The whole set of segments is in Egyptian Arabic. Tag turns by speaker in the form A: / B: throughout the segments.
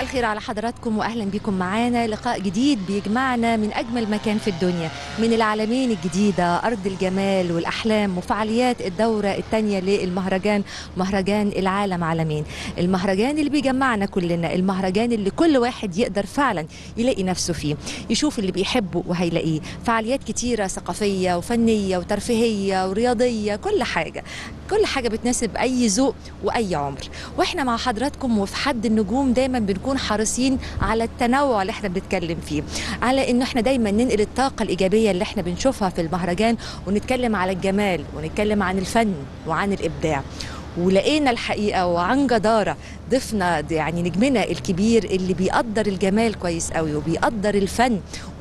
A: مساء الخير على حضراتكم واهلا بكم معانا لقاء جديد بيجمعنا من اجمل مكان في الدنيا من العالمين الجديده ارض الجمال والاحلام وفعاليات الدوره الثانيه للمهرجان مهرجان العالم عالمين المهرجان اللي بيجمعنا كلنا المهرجان اللي كل واحد يقدر فعلا يلاقي نفسه فيه يشوف اللي بيحبه وهيلاقيه فعاليات كتيره ثقافيه وفنيه وترفيهيه ورياضيه كل حاجه كل حاجه بتناسب اي ذوق واي عمر واحنا مع حضراتكم وفي حد النجوم دايما بنكون حريصين على التنوع اللي احنا بنتكلم فيه على انه احنا دايما ننقل الطاقه الايجابيه اللي احنا بنشوفها في المهرجان ونتكلم على الجمال ونتكلم عن الفن وعن الابداع ولقينا الحقيقه وعن جداره ضفنا يعني نجمنا الكبير اللي بيقدر الجمال كويس قوي وبيقدر الفن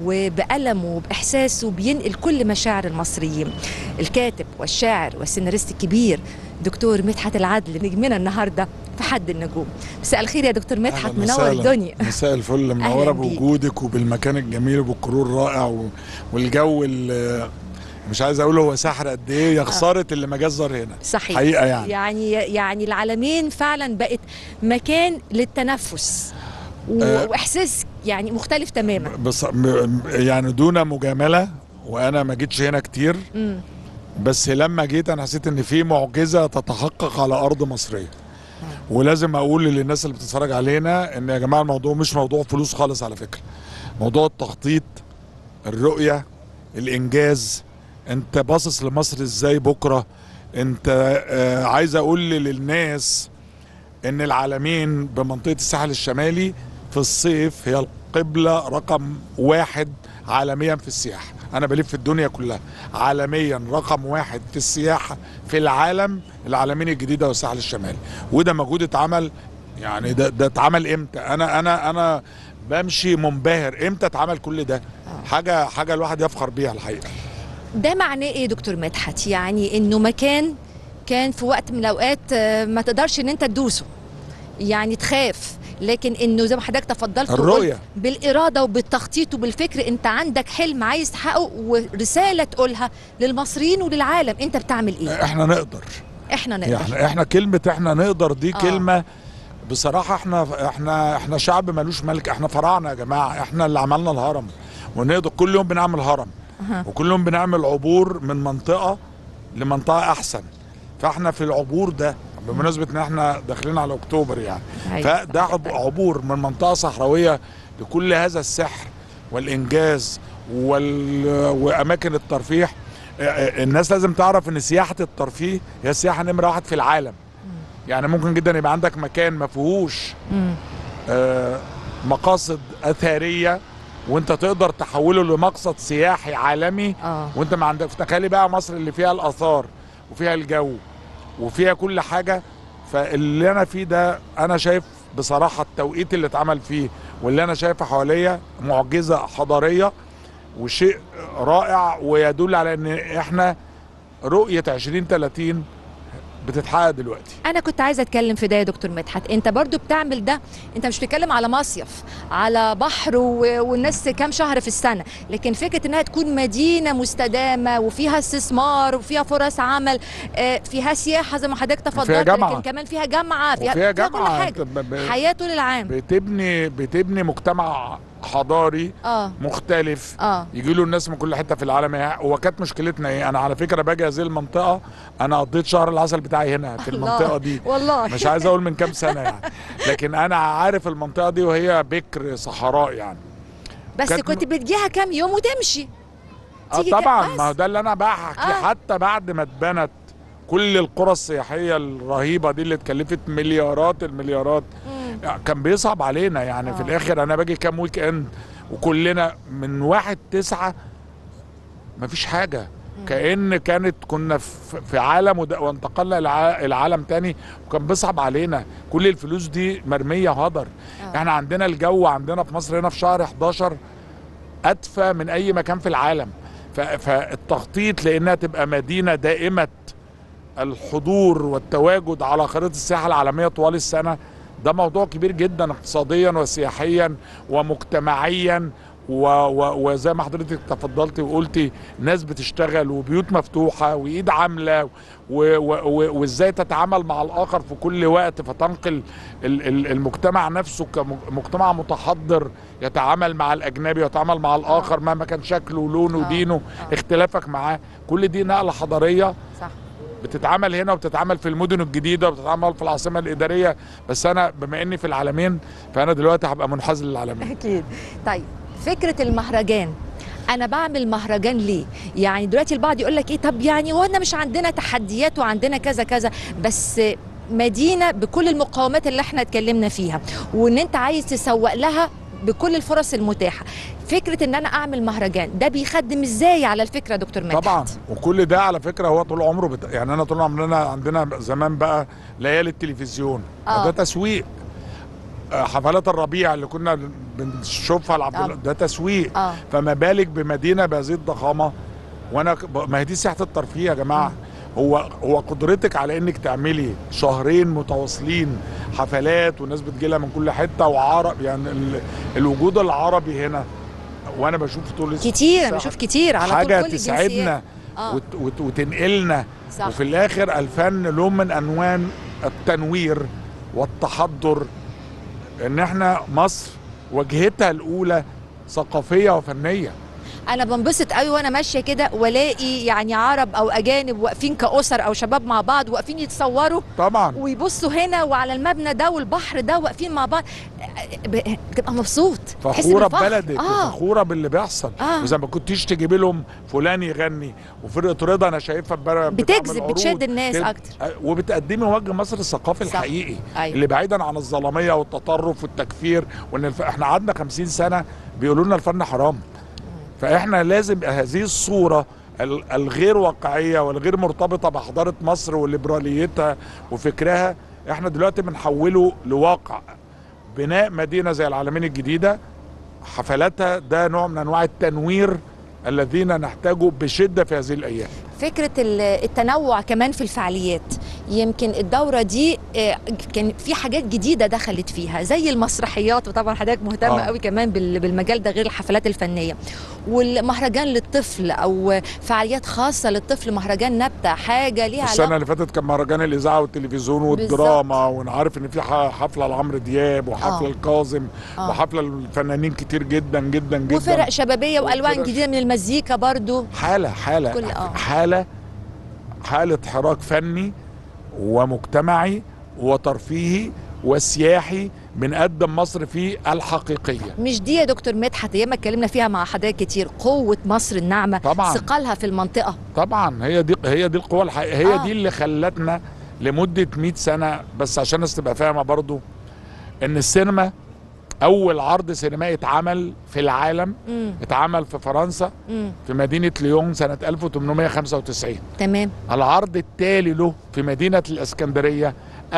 A: وبألمه وبإحساسه بينقل كل مشاعر المصريين الكاتب والشاعر والسيناريست الكبير دكتور مدحت العدل نجمنا النهارده في حد النجوم مساء الخير يا دكتور مدحت
B: أهلاً
A: منور
B: وسهلاً.
A: الدنيا
B: مساء الفل منوره
A: أهلاً بيك.
B: بوجودك وبالمكان الجميل وبالكرور الرائع و- والجو اللي مش عايز اقول هو سحر قد ايه يا خساره اللي ما جاش زار هنا
A: صحيح
B: حقيقه يعني
A: يعني يعني العالمين فعلا بقت مكان للتنفس و-
B: آه.
A: واحساس يعني مختلف تماما
B: بص م- يعني دون مجامله وانا ما جيتش هنا كتير
A: مم.
B: بس لما جيت انا حسيت ان في معجزه تتحقق على ارض مصريه ولازم اقول للناس اللي بتتفرج علينا ان يا جماعه الموضوع مش موضوع فلوس خالص على فكره موضوع التخطيط الرؤيه الانجاز انت باصص لمصر ازاي بكره انت آه عايز اقول للناس ان العالمين بمنطقه الساحل الشمالي في الصيف هي القبله رقم واحد عالميا في السياحه انا بلف الدنيا كلها عالميا رقم واحد في السياحه في العالم العالمين الجديده والساحل الشمالي وده مجهود اتعمل يعني ده ده اتعمل امتى انا انا انا بمشي منبهر امتى اتعمل كل ده حاجه حاجه الواحد يفخر بيها الحقيقه
A: ده معناه ايه يا دكتور مدحت يعني انه مكان كان في وقت من الاوقات آه، ما تقدرش ان انت تدوسه يعني تخاف لكن انه زي ما حضرتك تفضلت وقلت
B: الرؤية.
A: بالاراده وبالتخطيط وبالفكر انت عندك حلم عايز تحققه ورساله تقولها للمصريين وللعالم انت بتعمل ايه
B: احنا نقدر
A: احنا نقدر
B: يعني احنا كلمة احنا نقدر دي
A: آه.
B: آه. كلمة بصراحة احنا احنا احنا شعب ملوش ملك احنا فراعنة يا جماعة احنا اللي عملنا الهرم ونقدر كل يوم بنعمل هرم
A: أها.
B: وكل يوم بنعمل عبور من منطقة لمنطقة احسن فاحنا في العبور ده بمناسبة ان احنا داخلين على اكتوبر يعني
A: أيوة.
B: فده عب- عبور من منطقة صحراوية لكل هذا السحر والانجاز وال... واماكن الترفيه اه، اه، الناس لازم تعرف ان سياحة الترفيه هي السياحة نمرة واحد في العالم يعني ممكن جدا يبقى عندك مكان ما فيهوش
A: مم.
B: آه، مقاصد اثريه وانت تقدر تحوله لمقصد سياحي عالمي
A: اه
B: وانت ما عندك تخيلي بقى مصر اللي فيها الاثار وفيها الجو وفيها كل حاجه فاللي انا فيه ده انا شايف بصراحه التوقيت اللي اتعمل فيه واللي انا شايفه حواليا معجزه حضاريه وشيء رائع ويدل على ان احنا رؤيه 2030 بتتحقق دلوقتي
A: انا كنت عايزه اتكلم في ده يا دكتور مدحت انت برضو بتعمل ده انت مش بتتكلم على مصيف على بحر و... والناس كام شهر في السنه لكن فكره انها تكون مدينه مستدامه وفيها استثمار وفيها فرص عمل آه، فيها سياحه زي ما حضرتك تفضلت
B: جامعة.
A: لكن كمان فيها جامعه فيها,
B: وفيها
A: فيها كل
B: جامعه
A: حاجه
B: ب- ب-
A: حياه طول العام
B: بتبني بتبني مجتمع حضاري
A: اه
B: مختلف
A: اه
B: يجي له الناس من كل حته في العالم هي- هو كانت مشكلتنا ايه انا على فكره باجي هذه المنطقه انا قضيت شهر العسل بتاعي هنا في
A: الله.
B: المنطقه دي
A: والله
B: مش عايز اقول من كام سنه يعني لكن انا عارف المنطقه دي وهي بكر صحراء يعني
A: بس
B: كانت
A: كنت بتجيها كام يوم وتمشي
B: اه
A: تيجي كده
B: طبعا
A: بس.
B: ما هو ده اللي انا بقى هحكيه
A: آه.
B: حتى بعد ما اتبنت كل القرى السياحيه الرهيبه دي اللي اتكلفت مليارات المليارات
A: مم.
B: يعني كان بيصعب علينا يعني في
A: آه.
B: الاخر انا باجي كام ويك اند وكلنا من واحد تسعة مفيش حاجة كأن كانت كنا في في عالم ود- وانتقلنا الع- العالم تاني وكان بيصعب علينا كل الفلوس دي مرمية هدر
A: آه.
B: احنا عندنا الجو عندنا في مصر هنا في شهر 11 أدفى من أي مكان في العالم ف- فالتخطيط لأنها تبقى مدينة دائمة الحضور والتواجد على خريطة السياحة العالمية طوال السنة ده موضوع كبير جدا اقتصاديا وسياحيا ومجتمعيا و و وزي ما حضرتك تفضلتي وقلتي ناس بتشتغل وبيوت مفتوحه وايد عامله و- و- و- وازاي تتعامل مع الاخر في كل وقت فتنقل ال- ال- المجتمع نفسه كمجتمع متحضر يتعامل مع الاجنبي ويتعامل مع الاخر مهما كان شكله ولونه
A: آه.
B: ودينه
A: آه.
B: اختلافك معاه كل دي نقله حضاريه
A: صح
B: بتتعمل هنا وبتتعمل في المدن الجديده وبتتعمل في العاصمه الاداريه بس انا بما اني في العالمين فانا دلوقتي هبقى منحاز للعالمين
A: اكيد طيب فكره المهرجان انا بعمل مهرجان ليه يعني دلوقتي البعض يقول لك ايه طب يعني وانا مش عندنا تحديات وعندنا كذا كذا بس مدينه بكل المقاومات اللي احنا اتكلمنا فيها وان انت عايز تسوق لها بكل الفرص المتاحه فكره ان انا اعمل مهرجان ده بيخدم ازاي على الفكره يا دكتور مدحت
B: طبعا وكل ده على فكره هو طول عمره بت... يعني انا طول عمرنا عندنا زمان بقى ليالي التلفزيون
A: آه.
B: ده تسويق آه، حفلات الربيع اللي كنا بنشوفها لعبد
A: آه.
B: الله ده تسويق
A: اه
B: فما بالك بمدينه بهذه الضخامه وانا ك- ب- ما هي دي سياحه الترفيه يا جماعه هو هو قدرتك على انك تعملي شهرين متواصلين حفلات والناس بتجيلها من كل حته وعرب يعني ال... الوجود العربي هنا وانا بشوف طول
A: كتير
B: الساعة
A: بشوف كتير على طول
B: حاجه
A: كل الجنسيات.
B: تسعدنا
A: اه
B: وت... وت... وتنقلنا
A: صح
B: وفي الاخر الفن لون من انوان التنوير والتحضر ان احنا مصر واجهتها الاولى ثقافيه وفنيه
A: انا بنبسط قوي وانا ماشيه كده والاقي يعني عرب او اجانب واقفين كاسر او شباب مع بعض واقفين يتصوروا
B: طبعا
A: ويبصوا هنا وعلى المبنى ده والبحر ده واقفين مع بعض ب- بتبقى مبسوط تحس
B: فخوره
A: بالفخر.
B: ببلدك
A: اه
B: وفخوره باللي بيحصل
A: آه.
B: وزي ما كنتيش تجيبي لهم فلان يغني وفرقه رضا انا شايفها بتعمل
A: بتجذب
B: عروض.
A: بتشد الناس
B: كده.
A: اكتر
B: وبتقدمي وجه مصر الثقافي
A: صح.
B: الحقيقي
A: ايوه
B: اللي بعيدا عن الظلاميه والتطرف والتكفير وان الف... احنا قعدنا 50 سنه بيقولوا لنا الفن حرام فاحنا لازم هذه الصوره ال- الغير واقعيه والغير مرتبطه بحضاره مصر وليبراليتها وفكرها احنا دلوقتي بنحوله لواقع بناء مدينه زي العالمين الجديده حفلاتها ده نوع من انواع التنوير الذين نحتاجه بشده في هذه الايام
A: فكره ال- التنوع كمان في الفعاليات يمكن الدوره دي آه، كان في حاجات جديده دخلت فيها زي المسرحيات وطبعا حضرتك مهتمه
B: آه.
A: قوي كمان بال- بالمجال ده غير الحفلات الفنيه والمهرجان للطفل او فعاليات خاصه للطفل مهرجان نبته حاجه ليها
B: السنه
A: علاقه
B: اللي فاتت كان مهرجان الاذاعه والتلفزيون والدراما وانا عارف ان في ح- حفله لعمرو دياب وحفله
A: آه.
B: الكاظم
A: آه.
B: وحفله الفنانين كتير جدا جدا جدا
A: وفرق شبابيه والوان
B: وفرق-
A: جديده من المزيكا برضو
B: حاله حاله
A: كل- آه.
B: حاله حاله حراك فني ومجتمعي وترفيهي وسياحي بنقدم مصر فيه الحقيقيه
A: مش دي يا دكتور مدحت ياما اتكلمنا فيها مع حضرتك كتير قوه مصر الناعمه
B: طبعا.
A: ثقلها في المنطقه
B: طبعا هي دي هي دي القوه الحقيقيه هي
A: آه.
B: دي اللي خلتنا لمده 100 سنه بس عشان الناس تبقى فاهمه برضو ان السينما اول عرض سينمائي اتعمل في العالم
A: امم
B: اتعمل في فرنسا
A: امم
B: في مدينه ليون سنه 1895
A: تمام
B: العرض التالي له في مدينه الاسكندريه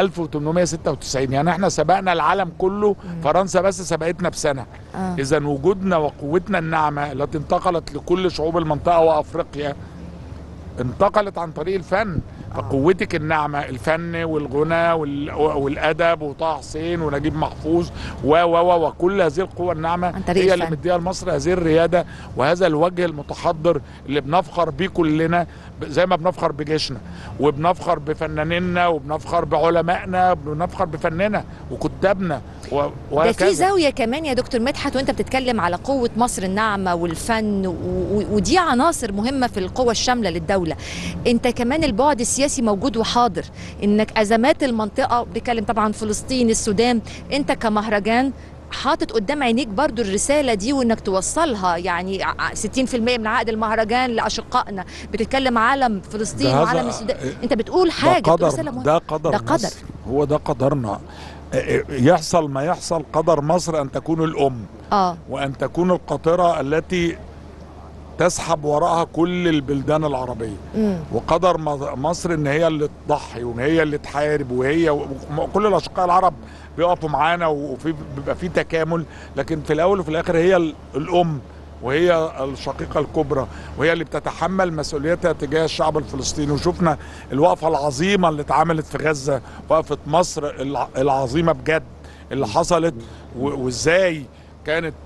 B: 1896 يعني احنا سبقنا العالم كله فرنسا بس سبقتنا بسنه
A: آه.
B: اذا وجودنا وقوتنا الناعمه التي انتقلت لكل شعوب المنطقه وافريقيا انتقلت عن طريق الفن فقوتك الناعمه الفن والغنى وال- والادب وطه حسين ونجيب محفوظ و و و وكل هذه القوى الناعمه
A: عن طريق
B: هي اللي
A: الفن.
B: مديها لمصر هذه الرياده وهذا الوجه المتحضر اللي بنفخر بيه كلنا ب- زي ما بنفخر بجيشنا وبنفخر بفنانينا وبنفخر بعلمائنا وبنفخر بفننا وكتابنا و-
A: ده في
B: وهكذا
A: زاويه كمان يا دكتور مدحت وانت بتتكلم على قوه مصر الناعمه والفن و... و... ودي عناصر مهمه في القوه الشامله للدوله انت كمان البعد السياسي موجود وحاضر انك ازمات المنطقه بتكلم طبعا فلسطين السودان انت كمهرجان حاطط قدام عينيك برضو الرسالة دي وانك توصلها يعني ع- 60% من عقد المهرجان لأشقائنا بتتكلم عالم فلسطين
B: ده هذا-
A: وعالم السودان انت بتقول حاجة
B: ده
A: بتقول
B: قدر
A: رسالة مهمة
B: ده قدر
A: ده قدر.
B: مصر هو ده قدرنا اه، يحصل ما يحصل قدر مصر ان تكون الام
A: اه
B: وان تكون القاطره التي تسحب وراءها كل البلدان العربيه
A: امم
B: وقدر م- مصر ان هي اللي تضحي وان هي اللي تحارب وهي وكل الاشقاء العرب بيقفوا معانا وفي بيبقى في تكامل لكن في الاول وفي الاخر هي ال- الام وهي الشقيقه الكبرى وهي اللي بتتحمل مسؤوليتها تجاه الشعب الفلسطيني وشفنا الوقفه العظيمه اللي اتعملت في غزه وقفه مصر الع- العظيمه بجد اللي حصلت و- وازاي كانت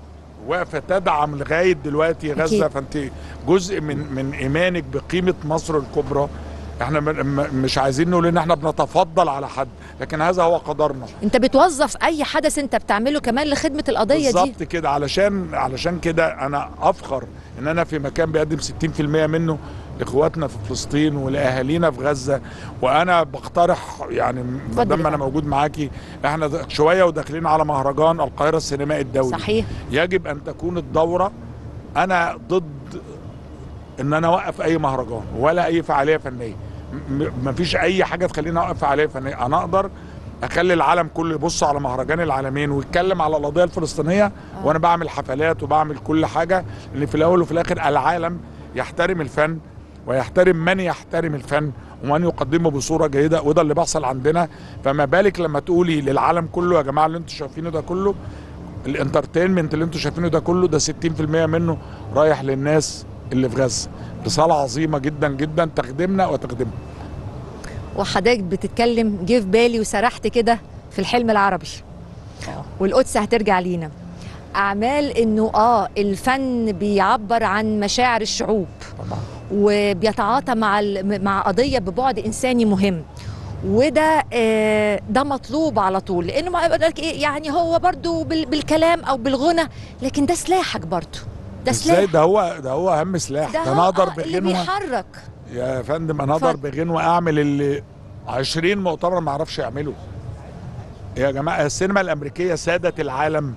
B: واقفه تدعم لغايه دلوقتي غزه
A: أكيد.
B: فانت جزء من من ايمانك بقيمه مصر الكبرى احنا م- م- مش عايزين نقول ان احنا بنتفضل على حد لكن هذا هو قدرنا
A: انت بتوظف اي حدث انت بتعمله كمان لخدمه القضيه دي
B: بالظبط كده علشان علشان كده انا افخر ان انا في مكان بيقدم 60% منه لاخواتنا في فلسطين ولاهالينا في غزه وانا بقترح يعني
A: اتفضل
B: بدل ما
A: يا
B: انا موجود معاكي احنا د- شويه وداخلين على مهرجان القاهره السينمائي الدولي
A: صحيح
B: يجب ان تكون الدوره انا ضد ان انا اوقف اي مهرجان ولا اي فعاليه فنيه م- مفيش اي حاجه تخليني اوقف فعاليه فنيه انا اقدر اخلي العالم كله يبص على مهرجان العالمين ويتكلم على القضيه الفلسطينيه وانا بعمل حفلات وبعمل كل حاجه لان في الاول وفي الاخر العالم يحترم الفن ويحترم من يحترم الفن ومن يقدمه بصوره جيده وده اللي بيحصل عندنا فما بالك لما تقولي للعالم كله يا جماعه اللي انتوا شايفينه ده كله الانترتينمنت اللي انتوا شايفينه ده كله ده 60% منه رايح للناس اللي في غزه رساله عظيمه جدا جدا تخدمنا وتخدمنا
A: وحضرتك بتتكلم جه في بالي وسرحت كده في الحلم العربي والقدس هترجع لينا اعمال انه اه الفن بيعبر عن مشاعر الشعوب
B: طبعا
A: وبيتعاطى مع ال- مع قضيه ببعد انساني مهم وده آه ده مطلوب على طول لانه ما يقول لك ايه يعني هو برضو بال- بالكلام او بالغنى لكن ده سلاحك برضو ده
B: ازاي
A: سلاح
B: ده هو ده هو اهم سلاح ده,
A: ده
B: انا
A: هو
B: اقدر
A: آه اللي
B: بغنوه
A: بيحرك
B: يا فندم انا اقدر
A: اتفضل.
B: بغنوه اعمل اللي 20 مؤتمر ما اعرفش يعمله يا جماعه السينما الامريكيه سادت العالم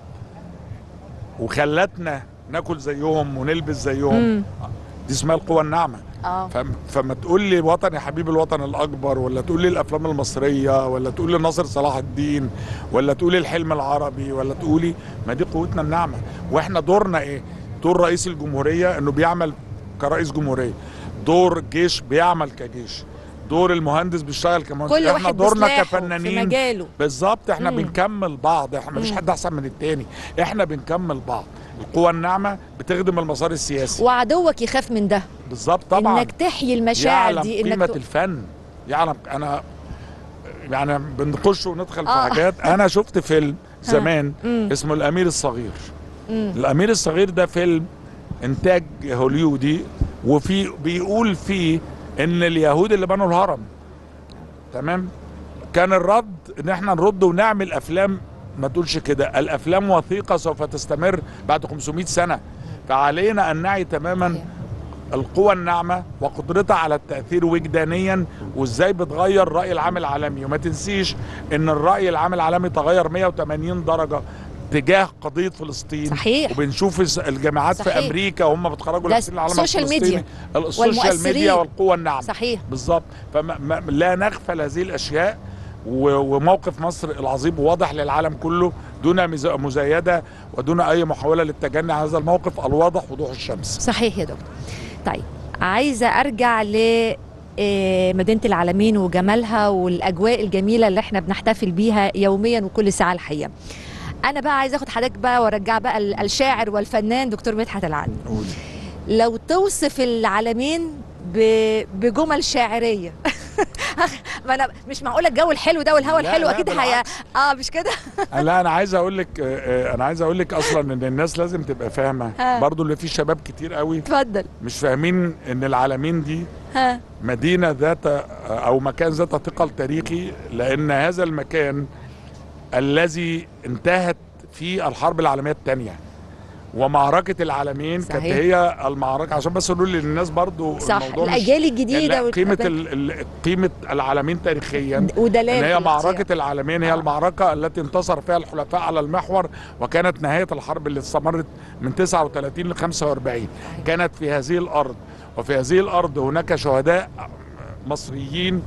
B: وخلتنا ناكل زيهم ونلبس زيهم
A: مم.
B: دي اسمها القوة الناعمة
A: اه
B: فم- فما تقول لي وطن يا حبيبي الوطن الأكبر ولا تقول لي الأفلام المصرية ولا تقول لي ناصر صلاح الدين ولا تقول لي الحلم العربي ولا تقولي ما دي قوتنا الناعمة وإحنا دورنا إيه؟ دور رئيس الجمهورية إنه بيعمل كرئيس جمهورية دور الجيش بيعمل كجيش دور المهندس بيشتغل كمهندس
A: كل
B: احنا
A: واحد
B: دورنا
A: بسلاحه في
B: كفنانين
A: مجاله
B: بالظبط احنا
A: مم.
B: بنكمل بعض احنا مفيش
A: مم.
B: حد احسن من التاني احنا بنكمل بعض القوى الناعمة بتخدم المسار السياسي
A: وعدوك يخاف من ده
B: بالظبط طبعا
A: انك تحيي المشاعر
B: يعلم
A: دي
B: قيمة
A: انك ت-
B: الفن يعلم انا يعني بنخش وندخل في
A: آه.
B: حاجات انا شفت فيلم زمان
A: مم.
B: اسمه الامير الصغير
A: مم.
B: الامير الصغير ده فيلم انتاج هوليودي وفي بيقول فيه ان اليهود اللي بنوا الهرم تمام كان الرد ان احنا نرد ونعمل افلام ما تقولش كده الافلام وثيقه سوف تستمر بعد 500 سنه فعلينا ان نعي تماما
A: صحيح.
B: القوى الناعمه وقدرتها على التاثير وجدانيا وازاي بتغير الراي العام العالمي وما تنسيش ان الراي العام العالمي تغير 180 درجه تجاه قضيه فلسطين
A: صحيح.
B: وبنشوف الس- الجامعات
A: صحيح.
B: في امريكا وهم بيتخرجوا
A: ده
B: لابسين العلم
A: السوشيال
B: الفلسطيني
A: ميديا
B: السوشيال
A: والمؤثرين.
B: ميديا والقوى الناعمه
A: صحيح
B: بالظبط فلا نغفل هذه الاشياء و- وموقف مصر العظيم واضح للعالم كله دون مز- مزايده ودون اي محاوله للتجني عن هذا الموقف الواضح وضوح الشمس
A: صحيح يا دكتور طيب عايزه ارجع ل آه، مدينه العالمين وجمالها والاجواء الجميله اللي احنا بنحتفل بيها يوميا وكل ساعه الحقيقه انا بقى عايزه اخد حضرتك بقى وارجع بقى ال- الشاعر والفنان دكتور مدحت العلمي لو توصف العالمين ب- بجمل شاعريه ما انا مش معقوله الجو الحلو ده والهواء
B: لا،
A: الحلو
B: لا،
A: اكيد هي
B: بالعكس.
A: اه مش كده
B: لا انا عايز اقول لك آه، آه، انا عايز اقول لك اصلا ان الناس لازم تبقى فاهمه
A: ها.
B: برضو اللي في شباب كتير قوي
A: اتفضل
B: مش فاهمين ان العالمين دي
A: ها
B: مدينه ذات او مكان ذات ثقل تاريخي لان هذا المكان الذي انتهت فيه الحرب العالميه الثانيه ومعركه العالمين كانت
A: صحيح.
B: هي المعركه عشان بس نقول للناس برضو
A: صح
B: الموضوع مش-
A: الاجيال الجديده
B: لا،
A: وال-
B: قيمه ال- ال- قيمه العالمين تاريخيا
A: ودلال
B: ان
A: في
B: هي
A: الاختيار.
B: معركه العالمين هي
A: آه.
B: المعركه التي انتصر فيها الحلفاء على المحور وكانت نهايه الحرب اللي استمرت من 39 ل 45 كانت في هذه الارض وفي هذه الارض هناك شهداء مصريين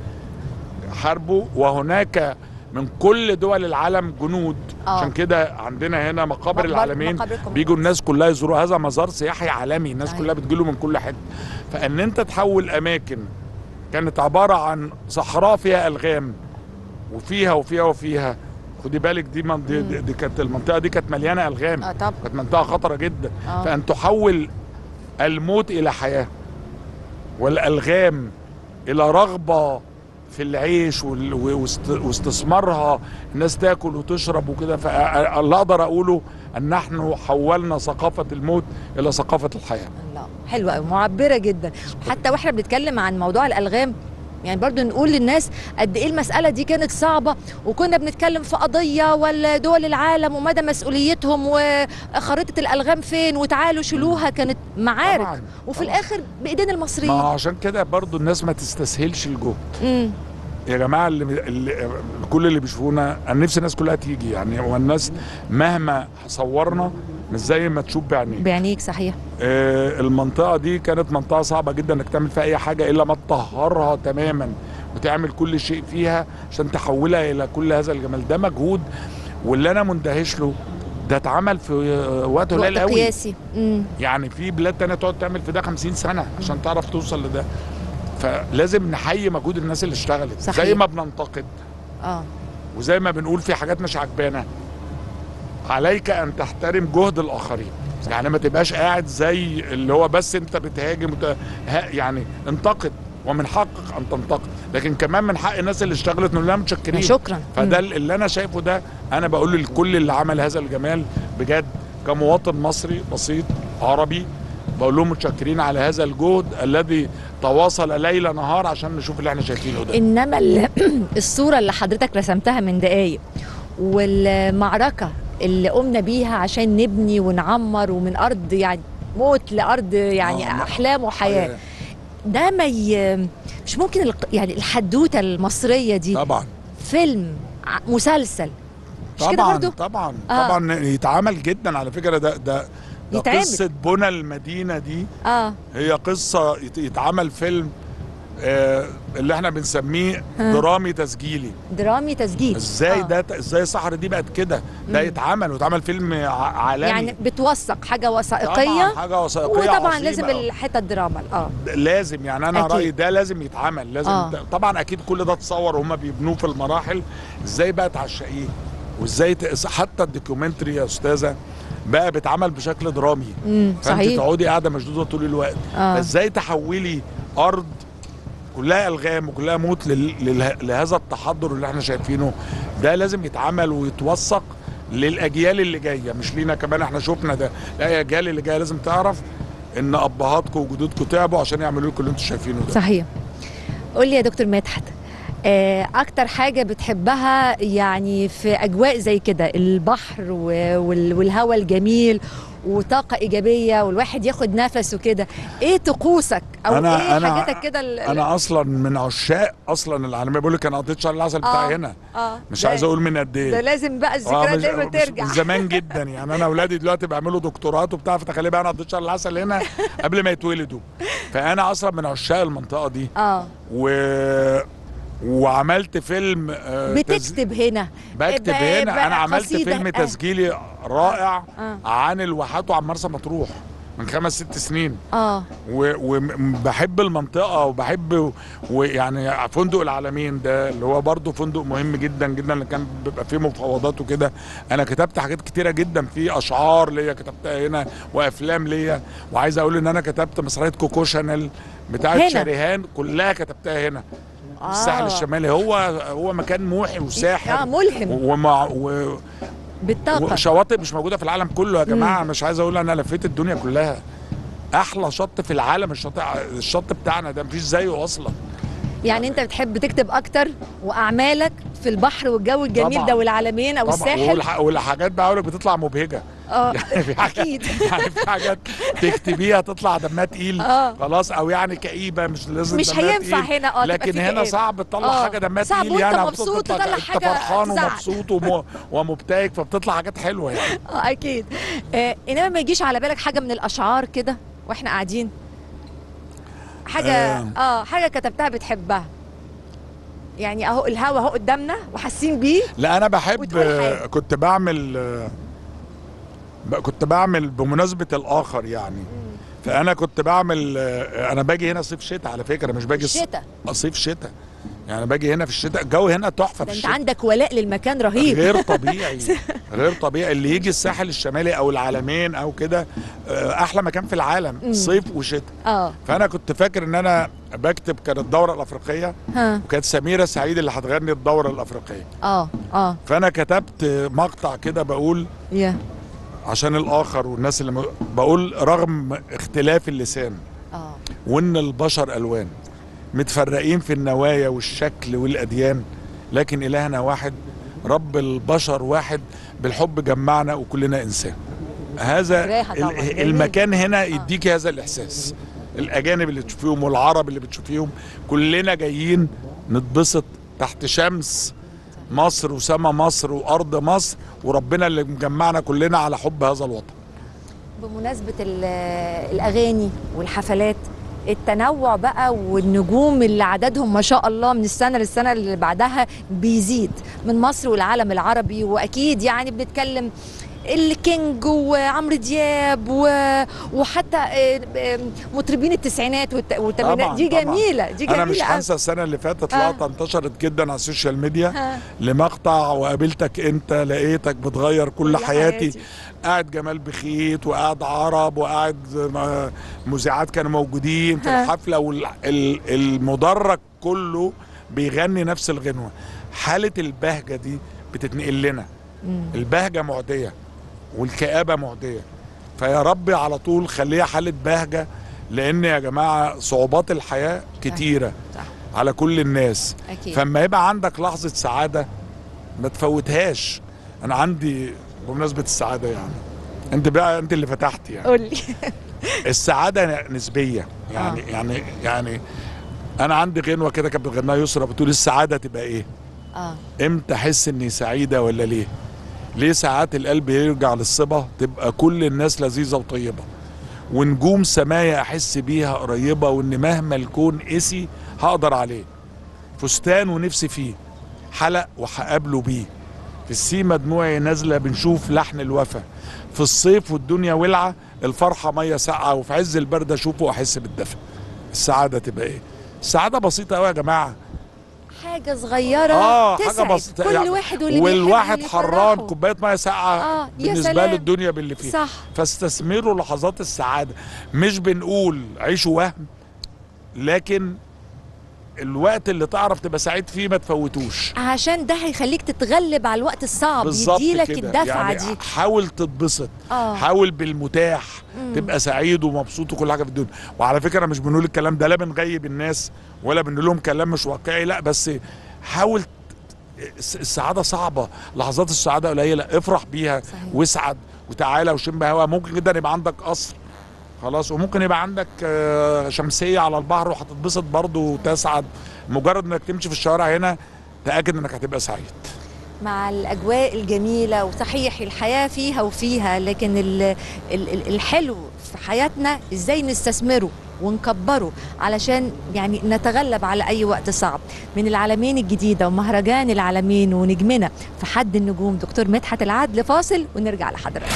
B: حاربوا وهناك من كل دول العالم جنود
A: آه.
B: عشان كده عندنا هنا مقابر
A: مقبر-
B: العالمين
A: مقابركم.
B: بيجوا الناس كلها يزوروا هذا مزار سياحي عالمي الناس
A: صحيح.
B: كلها بتجيله من كل حته فان انت تحول اماكن كانت عباره عن صحراء فيها الغام وفيها وفيها وفيها خدي بالك دي, من دي, دي, دي كانت المنطقه دي كانت مليانه الغام
A: اه طبعا
B: كانت منطقه خطره جدا
A: آه.
B: فان تحول الموت الى حياه والالغام الى رغبه في العيش وال- واست- واستثمارها الناس تاكل وتشرب وكده فاللي اقدر اقوله ان نحن حولنا ثقافه الموت الى ثقافه الحياه
A: الله حلوه قوي معبره جدا حتى واحنا بنتكلم عن موضوع الالغام يعني برضو نقول للناس قد ايه المساله دي كانت صعبه وكنا بنتكلم في قضيه ولا دول العالم ومدى مسؤوليتهم وخريطه الالغام فين وتعالوا شيلوها كانت معارك
B: طبعاً،
A: وفي
B: طبعاً.
A: الاخر بايدين
B: ما
A: المصريين
B: عشان كده برضو الناس ما تستسهلش الجهد
A: امم
B: يا جماعه اللي, اللي كل اللي بيشوفونا انا نفسي الناس كلها تيجي يعني والناس مهما صورنا مش زي ما تشوف بعينيك
A: بعينيك صحيح
B: آه، المنطقه دي كانت منطقه صعبه جدا انك تعمل فيها اي حاجه الا ما تطهرها تماما وتعمل كل شيء فيها عشان تحولها الى كل هذا الجمال ده مجهود واللي انا مندهش له ده اتعمل في آه، وقت قليل
A: وقت
B: قوي
A: قياسي امم
B: يعني في بلاد تانية تقعد تعمل في ده 50 سنه عشان تعرف توصل لده فلازم نحيي مجهود الناس اللي اشتغلت
A: صحيح.
B: زي ما بننتقد
A: اه
B: وزي ما بنقول في حاجات مش عجبانا عليك ان تحترم جهد الاخرين يعني ما تبقاش قاعد زي اللي هو بس انت بتهاجم وت... ها- يعني انتقد ومن حقك ان تنتقد لكن كمان من حق الناس اللي اشتغلت نقول لها متشكرين
A: شكرا
B: فده
A: مم.
B: اللي انا شايفه ده انا بقول لكل اللي عمل هذا الجمال بجد كمواطن مصري بسيط عربي بقول لهم متشكرين على هذا الجهد الذي تواصل ليل نهار عشان نشوف اللي احنا شايفينه ده
A: انما ال- الصوره اللي حضرتك رسمتها من دقايق والمعركه اللي قمنا بيها عشان نبني ونعمر ومن ارض يعني موت لارض يعني
B: آه، ما-
A: احلام وحياه ده ما ي... مش ممكن الق- يعني الحدوته المصريه دي
B: طبعا
A: فيلم ع- مسلسل مش كده
B: طبعا
A: برضو
B: طبعا
A: آه.
B: طبعا يتعمل جدا على فكره ده ده ده
A: يتعمل.
B: قصه بنى المدينه دي
A: اه
B: هي قصه يت- يتعمل فيلم آه اللي احنا بنسميه
A: ها.
B: درامي تسجيلي
A: درامي تسجيل
B: ازاي
A: آه.
B: ده ت- ازاي الصحراء دي بقت كده ده
A: مم.
B: يتعمل ويتعمل فيلم ع- عالمي
A: يعني بتوثق حاجه
B: طبعا
A: وثائقيه
B: حاجه وثائقيه
A: وطبعا
B: عظيمة.
A: لازم الحته الدراما اه
B: لازم يعني انا
A: أكيد.
B: رايي ده لازم يتعمل لازم
A: آه.
B: آه. طبعا اكيد كل ده اتصور وهم بيبنوه في المراحل ازاي بقى تعشقيه وازاي ت... حتى الدوكيومنتري يا استاذه بقى بيتعمل بشكل درامي
A: امم
B: فانت
A: صحيح
B: تقعدي قاعده مشدوده طول الوقت
A: آه.
B: فازاي تحولي ارض كلها الغام وكلها موت لل... لل... لهذا التحضر اللي احنا شايفينه ده لازم يتعمل ويتوثق للاجيال اللي جايه مش لينا كمان احنا شفنا ده لا الاجيال اللي جايه لازم تعرف ان ابهاتكم وجدودكم تعبوا عشان يعملوا لكم اللي انتم شايفينه ده
A: صحيح قول لي يا دكتور مدحت آه، اكتر حاجه بتحبها يعني في اجواء زي كده البحر و- وال- والهواء الجميل وطاقه ايجابيه والواحد ياخد نفسه كده ايه طقوسك او
B: أنا-
A: ايه
B: أنا-
A: حاجاتك كده ال- ال-
B: انا اصلا من عشاق اصلا العالميه بقول لك انا قضيت شهر العسل بتاعي
A: آه.
B: هنا
A: اه
B: مش
A: ده-
B: عايز اقول من قد
A: ده
B: ايه
A: لازم بقى
B: آه،
A: الذكريات
B: مش-
A: دايما
B: مش-
A: ترجع
B: من زمان جدا يعني انا اولادي دلوقتي بيعملوا دكتوراه وبتاع فتخيلي بقى انا قضيت شهر العسل هنا قبل ما يتولدوا فانا اصلا من عشاق المنطقه دي
A: اه
B: و وعملت فيلم آه، تز-
A: بتكتب هنا
B: بكتب
A: بقى-
B: هنا
A: بقى
B: انا عملت
A: قصيدة.
B: فيلم
A: آه.
B: تسجيلي رائع
A: آه.
B: عن الواحات وعن مرسى مطروح من خمس ست سنين
A: اه
B: وبحب المنطقه وبحب ويعني فندق العالمين ده اللي هو برضه فندق مهم جدا جدا اللي كان بيبقى فيه مفاوضات وكده انا كتبت حاجات كتيره جدا فيه اشعار ليا كتبتها هنا وافلام ليا وعايز اقول ان انا كتبت مسرحيه كوكو شانيل بتاعت
A: هنا.
B: شريهان كلها كتبتها هنا
A: آه.
B: الساحل الشمالي هو هو مكان موحي وساحر
A: اه ملهم
B: ومع و...
A: بالطاقه
B: وشواطئ مش موجوده في العالم كله يا جماعه مش عايز اقول انا لفيت الدنيا كلها احلى شط في العالم الشط الشط بتاعنا ده مفيش زيه اصلا
A: يعني انت بتحب تكتب اكتر واعمالك في البحر والجو الجميل
B: طبعاً.
A: ده والعالمين او
B: طبعا
A: الساحل
B: والح... والحاجات بقى اقول لك بتطلع مبهجه
A: اه
B: يعني في حاجات
A: اكيد
B: يعني في حاجات تكتبيها تطلع دمها تقيل
A: آه.
B: خلاص او يعني كئيبه مش لازم
A: مش
B: دمها
A: هينفع
B: تقيل.
A: هنا اه تبقى
B: لكن
A: في
B: هنا
A: كئاب.
B: صعب تطلع
A: آه.
B: حاجه دمها
A: صعب
B: تقيل
A: وانت
B: يعني
A: مبسوط
B: بتطلع-
A: تطلع
B: انت
A: حاجة
B: فرحان
A: تزعل.
B: ومبسوط وم... ومبتهج فبتطلع حاجات حلوه يعني
A: اه اكيد آه انما ما يجيش على بالك حاجه من الاشعار كده واحنا قاعدين حاجه اه,
B: آه.
A: آه حاجه كتبتها بتحبها يعني اهو الهوا اهو قدامنا وحاسين بيه
B: لا انا بحب
A: وتقول حاجة.
B: كنت بعمل ب- كنت بعمل بمناسبه الاخر يعني فانا كنت بعمل انا باجي هنا صيف شتاء على فكره مش باجي ص-
A: الشتاء
B: صيف شتاء يعني باجي هنا في الشتاء الجو هنا تحفه في
A: ده انت
B: الشتاء
A: عندك ولاء للمكان رهيب
B: غير طبيعي غير طبيعي اللي يجي الساحل الشمالي او العالمين او كده آه، احلى مكان في العالم
A: مم.
B: صيف وشتاء
A: اه
B: فانا كنت فاكر ان انا بكتب كانت الدوره الافريقيه
A: ها
B: وكانت سميره سعيد اللي هتغني الدوره الافريقيه
A: اه اه
B: فانا كتبت مقطع كده بقول
A: يا
B: عشان الاخر والناس اللي م... بقول رغم اختلاف اللسان
A: اه
B: وان البشر الوان متفرقين في النوايا والشكل والاديان لكن الهنا واحد رب البشر واحد بالحب جمعنا وكلنا انسان هذا
A: رايحة طبعاً،
B: ال-
A: جميل.
B: المكان هنا يديك هذا الاحساس الاجانب اللي تشوفيهم والعرب اللي بتشوفيهم كلنا جايين نتبسط تحت شمس مصر وسما مصر وارض مصر وربنا اللي مجمعنا كلنا على حب هذا الوطن
A: بمناسبة ال- الأغاني والحفلات التنوع بقى والنجوم اللي عددهم ما شاء الله من السنة للسنة اللي بعدها بيزيد من مصر والعالم العربي وأكيد يعني بنتكلم الكينج وعمرو دياب و... وحتى آه، آه، مطربين التسعينات والت- والثمانينات
B: طبعاً،
A: دي
B: طبعاً.
A: جميلة دي جميلة
B: انا مش
A: أوي.
B: هنسى السنه اللي فاتت
A: آه.
B: لقطه انتشرت جدا على السوشيال ميديا
A: ها.
B: لمقطع وقابلتك انت لقيتك بتغير كل
A: كل
B: حياتي
A: حياتي.
B: قاعد جمال بخيت وقاعد عرب وقاعد م- مذيعات كانوا موجودين في
A: ها.
B: الحفله والمدرج كله بيغني نفس الغنوه حاله البهجه دي بتتنقل لنا
A: مم.
B: البهجه معديه والكآبه معديه فيا رب على طول خليها حاله بهجه لان يا جماعه صعوبات الحياه كتيره
A: صح
B: على كل الناس
A: أكيد
B: فلما يبقى عندك لحظه سعاده ما تفوتهاش انا عندي بمناسبه السعاده يعني انت بقى انت اللي فتحت يعني
A: قول لي
B: السعاده نسبيه يعني
A: آه.
B: يعني يعني انا عندي غنوه كده كانت بتغناها يسرا بتقول السعاده تبقى ايه
A: اه
B: امتى احس اني سعيده ولا ليه ليه ساعات القلب يرجع للصبا تبقى كل الناس لذيذه وطيبه ونجوم سمايا احس بيها قريبه وان مهما الكون قسي هقدر عليه فستان ونفسي فيه حلق وهقابله بيه في السيما دموعي نازله بنشوف لحن الوفا في الصيف والدنيا ولعه الفرحه ميه ساقعه وفي عز البرد اشوفه واحس بالدفى السعاده تبقى ايه السعاده بسيطه قوي يا جماعه
A: حاجة صغيرة
B: اه حاجه
A: تسعد
B: بسيطه
A: كل
B: يعني
A: واحد واللي
B: والواحد
A: بيحب
B: حران
A: واللي
B: كوبايه ميه ساقعه
A: آه، يا
B: بالنسبه
A: سلام.
B: له الدنيا باللي فيها
A: صح
B: فاستثمروا لحظات السعاده مش بنقول عيشوا وهم لكن الوقت اللي تعرف تبقى سعيد فيه ما تفوتوش
A: عشان ده هيخليك تتغلب على الوقت الصعب
B: بالظبط
A: يديلك
B: كده
A: الدفعة
B: يعني
A: دي
B: حاول تتبسط
A: اه
B: حاول بالمتاح
A: مم.
B: تبقى سعيد ومبسوط وكل حاجه في الدنيا وعلى فكره مش بنقول الكلام ده لا بنغيب الناس ولا بنقول لهم كلام مش واقعي لا بس حاول ت- الس- السعاده صعبه لحظات السعاده قليله افرح بيها
A: صحيح.
B: واسعد وتعالى وشم هوا ممكن جدا يبقى عندك قصر خلاص وممكن يبقى عندك آه، شمسيه على البحر وهتتبسط برضه وتسعد مجرد انك تمشي في الشوارع هنا تاكد انك هتبقى سعيد
A: مع الأجواء الجميلة وصحيح الحياة فيها وفيها لكن ال ال ال الحلو في حياتنا إزاي نستثمره ونكبره علشان يعني نتغلب على أي وقت صعب من العالمين الجديدة ومهرجان العالمين ونجمنا في حد النجوم دكتور مدحت العدل فاصل ونرجع لحضرتك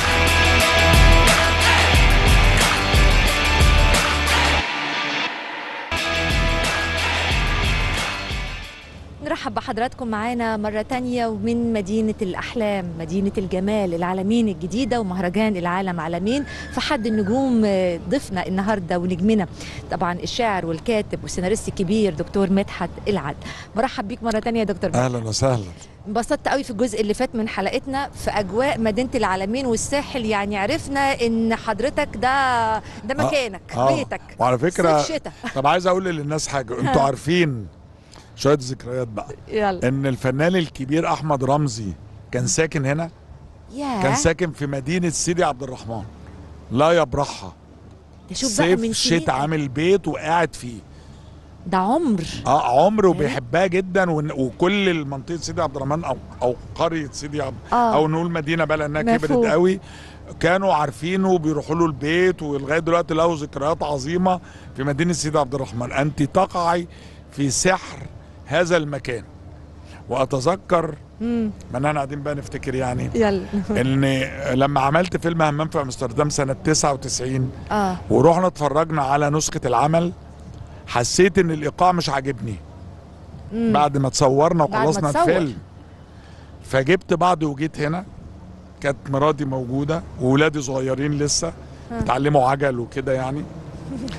A: نرحب بحضراتكم معانا مرة تانية ومن مدينة الأحلام مدينة الجمال العالمين الجديدة ومهرجان العالم عالمين في حد النجوم آه، ضيفنا النهاردة ونجمنا طبعا الشاعر والكاتب والسيناريست الكبير دكتور مدحت العد مرحب بيك مرة تانية يا دكتور مدحت
B: اهلا وسهلا
A: انبسطت قوي في الجزء اللي فات من حلقتنا في أجواء مدينة العالمين والساحل يعني عرفنا إن حضرتك ده ده مكانك
B: آه.
A: بيتك
B: وعلى فكره
A: صيف شتاء
B: طب عايز اقول للناس حاجه انتوا عارفين شويه ذكريات بقى
A: يلا
B: ان الفنان الكبير احمد رمزي كان ساكن هنا
A: يا
B: كان ساكن في مدينه سيدي عبد الرحمن لا يبرحها
A: شوف بقى
B: صيف
A: من
B: شتاء
A: سنين
B: عامل بيت وقاعد فيه
A: ده عمر
B: اه عمره بيحبها جدا ون- وكل المنطقه سيدي عبد الرحمن او او قريه سيدي عبد
A: آه.
B: او نقول مدينه بقى لانها كبرت
A: مفهوم.
B: قوي كانوا عارفينه وبيروحوا له البيت ولغايه دلوقتي له ذكريات عظيمه في مدينه سيدي عبد الرحمن انت تقعي في سحر هذا المكان واتذكر
A: مم.
B: ما احنا قاعدين بقى نفتكر يعني
A: يلا
B: ان لما عملت فيلم همام في امستردام سنه 99
A: اه
B: ورحنا اتفرجنا على نسخه العمل حسيت ان الايقاع مش عاجبني
A: مم.
B: بعد ما تصورنا
A: بعد ما
B: وخلصنا
A: تصور.
B: الفيلم فجبت بعض وجيت هنا كانت مراتي موجوده وولادي صغيرين لسه
A: ها.
B: اتعلموا عجل وكده يعني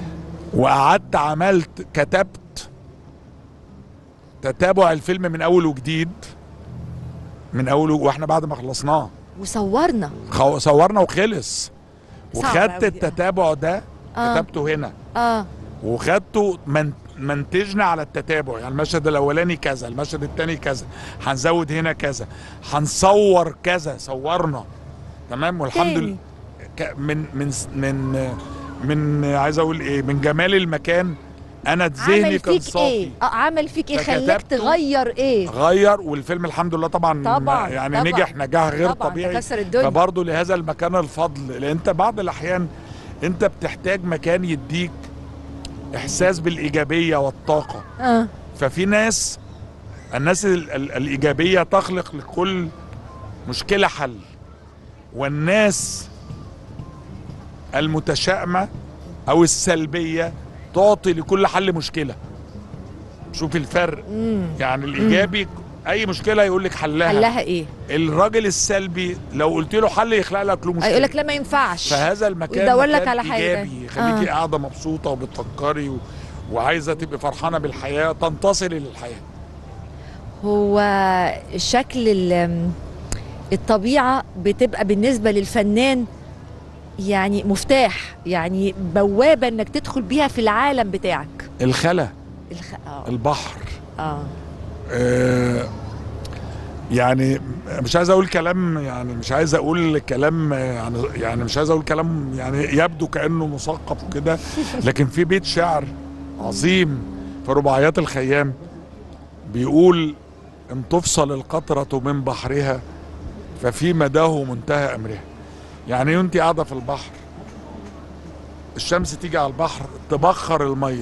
B: وقعدت عملت كتبت تتابع الفيلم من اول وجديد من اول و- واحنا بعد ما خلصناه
A: وصورنا
B: خو- صورنا وخلص
A: صعب
B: وخدت
A: أوي دي.
B: التتابع ده
A: آه.
B: كتبته هنا
A: اه
B: وخدته من منتجنا على التتابع يعني المشهد الاولاني كذا المشهد الثاني كذا هنزود هنا كذا هنصور كذا صورنا تمام والحمد
A: تاني.
B: لله ك- من من س- من من عايز اقول ايه من جمال المكان انا ذهني
A: عمل
B: كان
A: فيك
B: صافي
A: ايه اه عمل فيك ايه خلاك
B: فكتبته.
A: تغير ايه
B: غير والفيلم الحمد لله طبعا,
A: طبعا،
B: يعني
A: طبعا.
B: نجح نجاح غير
A: طبعا
B: طبيعي
A: كسر الدنيا
B: فبرضه لهذا المكان الفضل لان انت بعض الاحيان انت بتحتاج مكان يديك احساس بالايجابيه والطاقه
A: اه
B: ففي ناس الناس ال ال الايجابيه تخلق لكل مشكله حل والناس المتشائمه او السلبيه تعطي لكل حل مشكله شوف الفرق
A: امم
B: يعني الايجابي اي مشكله يقول لك حلها
A: حلها ايه
B: الراجل السلبي لو قلت له حل يخلق لك له مشكله
A: يقول لك لا ما ينفعش
B: فهذا المكان
A: ويدور لك
B: مكان
A: على حاجة.
B: ايجابي يخليكي
A: آه.
B: قاعده مبسوطه وبتفكري و... وعايزه تبقي فرحانه بالحياه تنتصري للحياه
A: هو شكل ال- الطبيعة بتبقى بالنسبة للفنان يعني مفتاح يعني بوابة انك تدخل بيها في العالم بتاعك
B: الخلا
A: الخ... اه
B: البحر
A: اه
B: آه يعني مش عايز اقول كلام يعني مش عايز اقول كلام يعني يعني مش عايز اقول كلام يعني يبدو كانه مثقف وكده لكن في بيت شعر عظيم في رباعيات الخيام بيقول ان تفصل القطرة من بحرها ففي مداه منتهى امرها يعني وانت قاعده في البحر الشمس تيجي على البحر تبخر الميه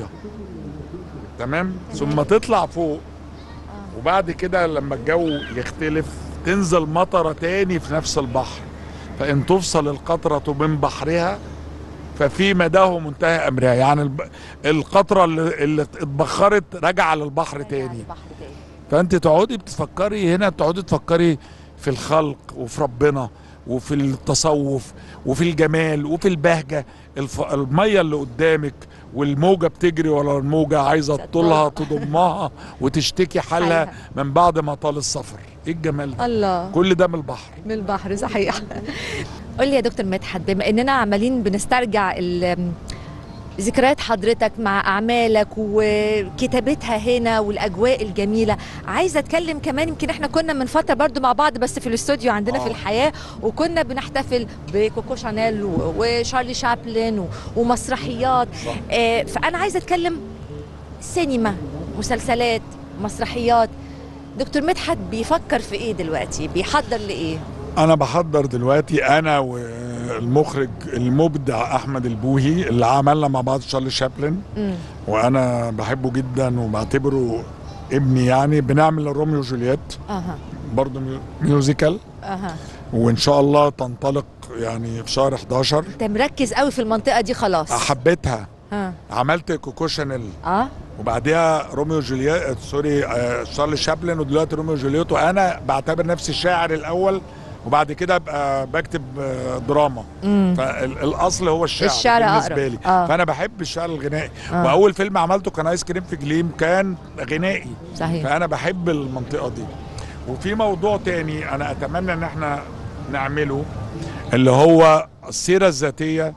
B: تمام ثم تطلع فوق وبعد كده لما الجو يختلف تنزل مطره تاني في نفس البحر فان تفصل القطره من بحرها ففي مداه منتهى امرها يعني الب... القطره اللي, اللي اتبخرت راجعه للبحر تاني فانت تقعدي بتفكري هنا تقعدي تفكري في الخلق وفي ربنا وفي التصوف وفي الجمال وفي البهجه الف... الميه اللي قدامك والموجه بتجري ورا الموجه عايزه تطولها تضمها وتشتكي حالها
A: حالها.
B: من بعد ما طال السفر ايه الجمال ده
A: الله
B: كل ده من البحر
A: من البحر صحيح قول لي يا دكتور مدحت بما اننا عمالين بنسترجع ال- ذكريات حضرتك مع اعمالك وكتابتها هنا والاجواء الجميله عايزه اتكلم كمان يمكن احنا كنا من فتره برضو مع بعض بس في الاستوديو عندنا
B: آه.
A: في الحياه وكنا بنحتفل بكوكو شانيل و- وشارلي شابلن و- ومسرحيات
B: صح.
A: آه، فانا عايزه اتكلم سينما مسلسلات مسرحيات دكتور مدحت بيفكر في ايه دلوقتي بيحضر لايه
B: انا بحضر دلوقتي انا والمخرج المبدع احمد البوهي اللي عملنا مع بعض شارلي شابلن
A: مم.
B: وانا بحبه جدا وبعتبره ابني يعني بنعمل روميو وجولييت
A: اها
B: برضه ميو- ميوزيكال
A: اها
B: وان شاء الله تنطلق يعني في شهر 11
A: انت مركز قوي في المنطقه دي خلاص
B: حبيتها
A: ها
B: عملت كوكو شانيل
A: اه
B: وبعديها روميو وجولييت سوري آه شارلي شابلن ودلوقتي روميو وجولييت وانا بعتبر نفسي الشاعر الاول وبعد كده ابقى بكتب آه دراما
A: امم
B: فالاصل هو الشعر
A: الشعر
B: بالنسبه
A: أقرب.
B: لي
A: آه.
B: فانا بحب الشعر الغنائي
A: آه.
B: واول فيلم عملته كان ايس كريم في جليم كان غنائي
A: صحيح
B: فانا بحب المنطقه دي وفي موضوع تاني انا اتمنى ان احنا نعمله اللي هو السيره الذاتيه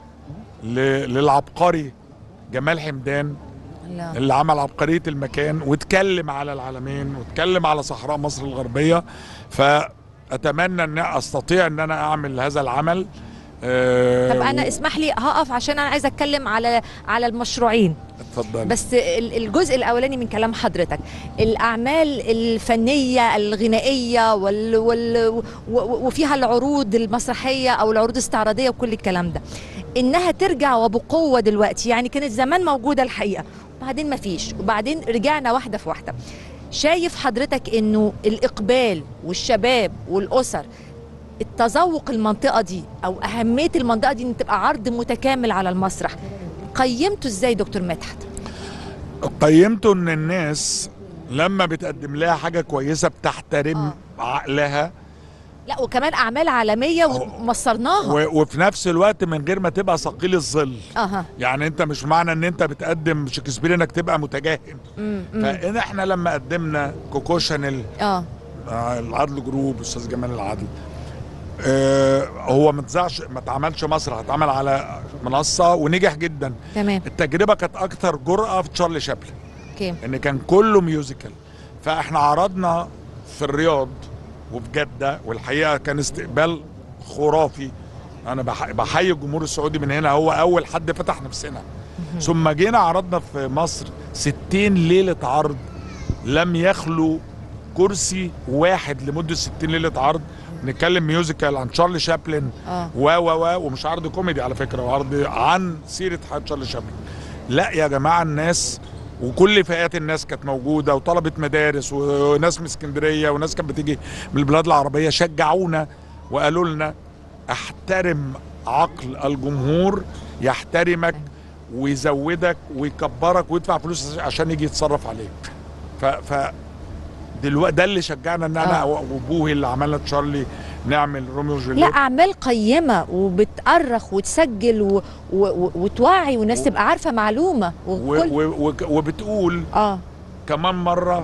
B: ل- للعبقري جمال حمدان
A: لا.
B: اللي عمل عبقريه المكان واتكلم على العالمين واتكلم على صحراء مصر الغربيه فاتمنى ان استطيع ان انا اعمل هذا العمل آه،
A: طب انا
B: و-
A: اسمح لي هقف عشان انا عايزه اتكلم على على المشروعين
B: اتفضل
A: بس ال- الجزء الاولاني من كلام حضرتك الاعمال الفنيه الغنائيه وال وال و- و- وفيها العروض المسرحيه او العروض الاستعراضيه وكل الكلام ده انها ترجع وبقوه دلوقتي يعني كانت زمان موجوده الحقيقه وبعدين ما فيش وبعدين رجعنا واحده في واحده شايف حضرتك انه الاقبال والشباب والاسر التذوق المنطقه دي او اهميه المنطقه دي ان تبقى عرض متكامل على المسرح قيمته ازاي دكتور مدحت
B: قيمته ان الناس لما بتقدم لها حاجه كويسه بتحترم
A: آه.
B: عقلها
A: لا وكمان اعمال عالميه
B: أهو.
A: ومصرناها
B: و- وفي نفس الوقت من غير ما تبقى ثقيل الظل
A: اها
B: يعني انت مش معنى ان انت بتقدم شكسبير انك تبقى متجاهل
A: امم أمم.
B: فان احنا لما قدمنا كوكو شانيل
A: اه
B: آه، العدل جروب استاذ جمال العدل آه هو ما اتذاعش ما اتعملش مسرح اتعمل على منصه ونجح جدا
A: تمام
B: التجربه كانت اكتر جرأه في تشارلي شابلن
A: اوكي
B: ان كان كله ميوزيكال فاحنا عرضنا في الرياض وفي جده والحقيقه كان استقبال خرافي انا بح- بحيي الجمهور السعودي من هنا هو اول حد فتح نفسنا ثم جينا عرضنا في مصر 60 ليله عرض لم يخلو كرسي واحد لمده 60 ليله عرض نتكلم ميوزيكال عن تشارلي شابلن
A: اه
B: و و و ومش عرض كوميدي على فكره وعرض عن سيره حياه تشارلي شابلن لا يا جماعه الناس وكل فئات الناس كانت موجوده وطلبه مدارس وناس من اسكندريه وناس كانت بتيجي من البلاد العربيه شجعونا وقالوا لنا احترم عقل الجمهور يحترمك ويزودك ويكبرك ويدفع فلوس عشان يجي يتصرف عليك ف ف دلوقتي ده اللي شجعنا ان انا
A: آه.
B: وابوه اللي عملنا تشارلي نعمل روميو
A: لا
B: وجولييت
A: اعمال قيمه وبتأرخ وتسجل و... و... و... وتوعي والناس
B: و-
A: تبقى عارفه معلومه
B: و
A: وكل
B: و و وبتقول
A: اه
B: كمان مره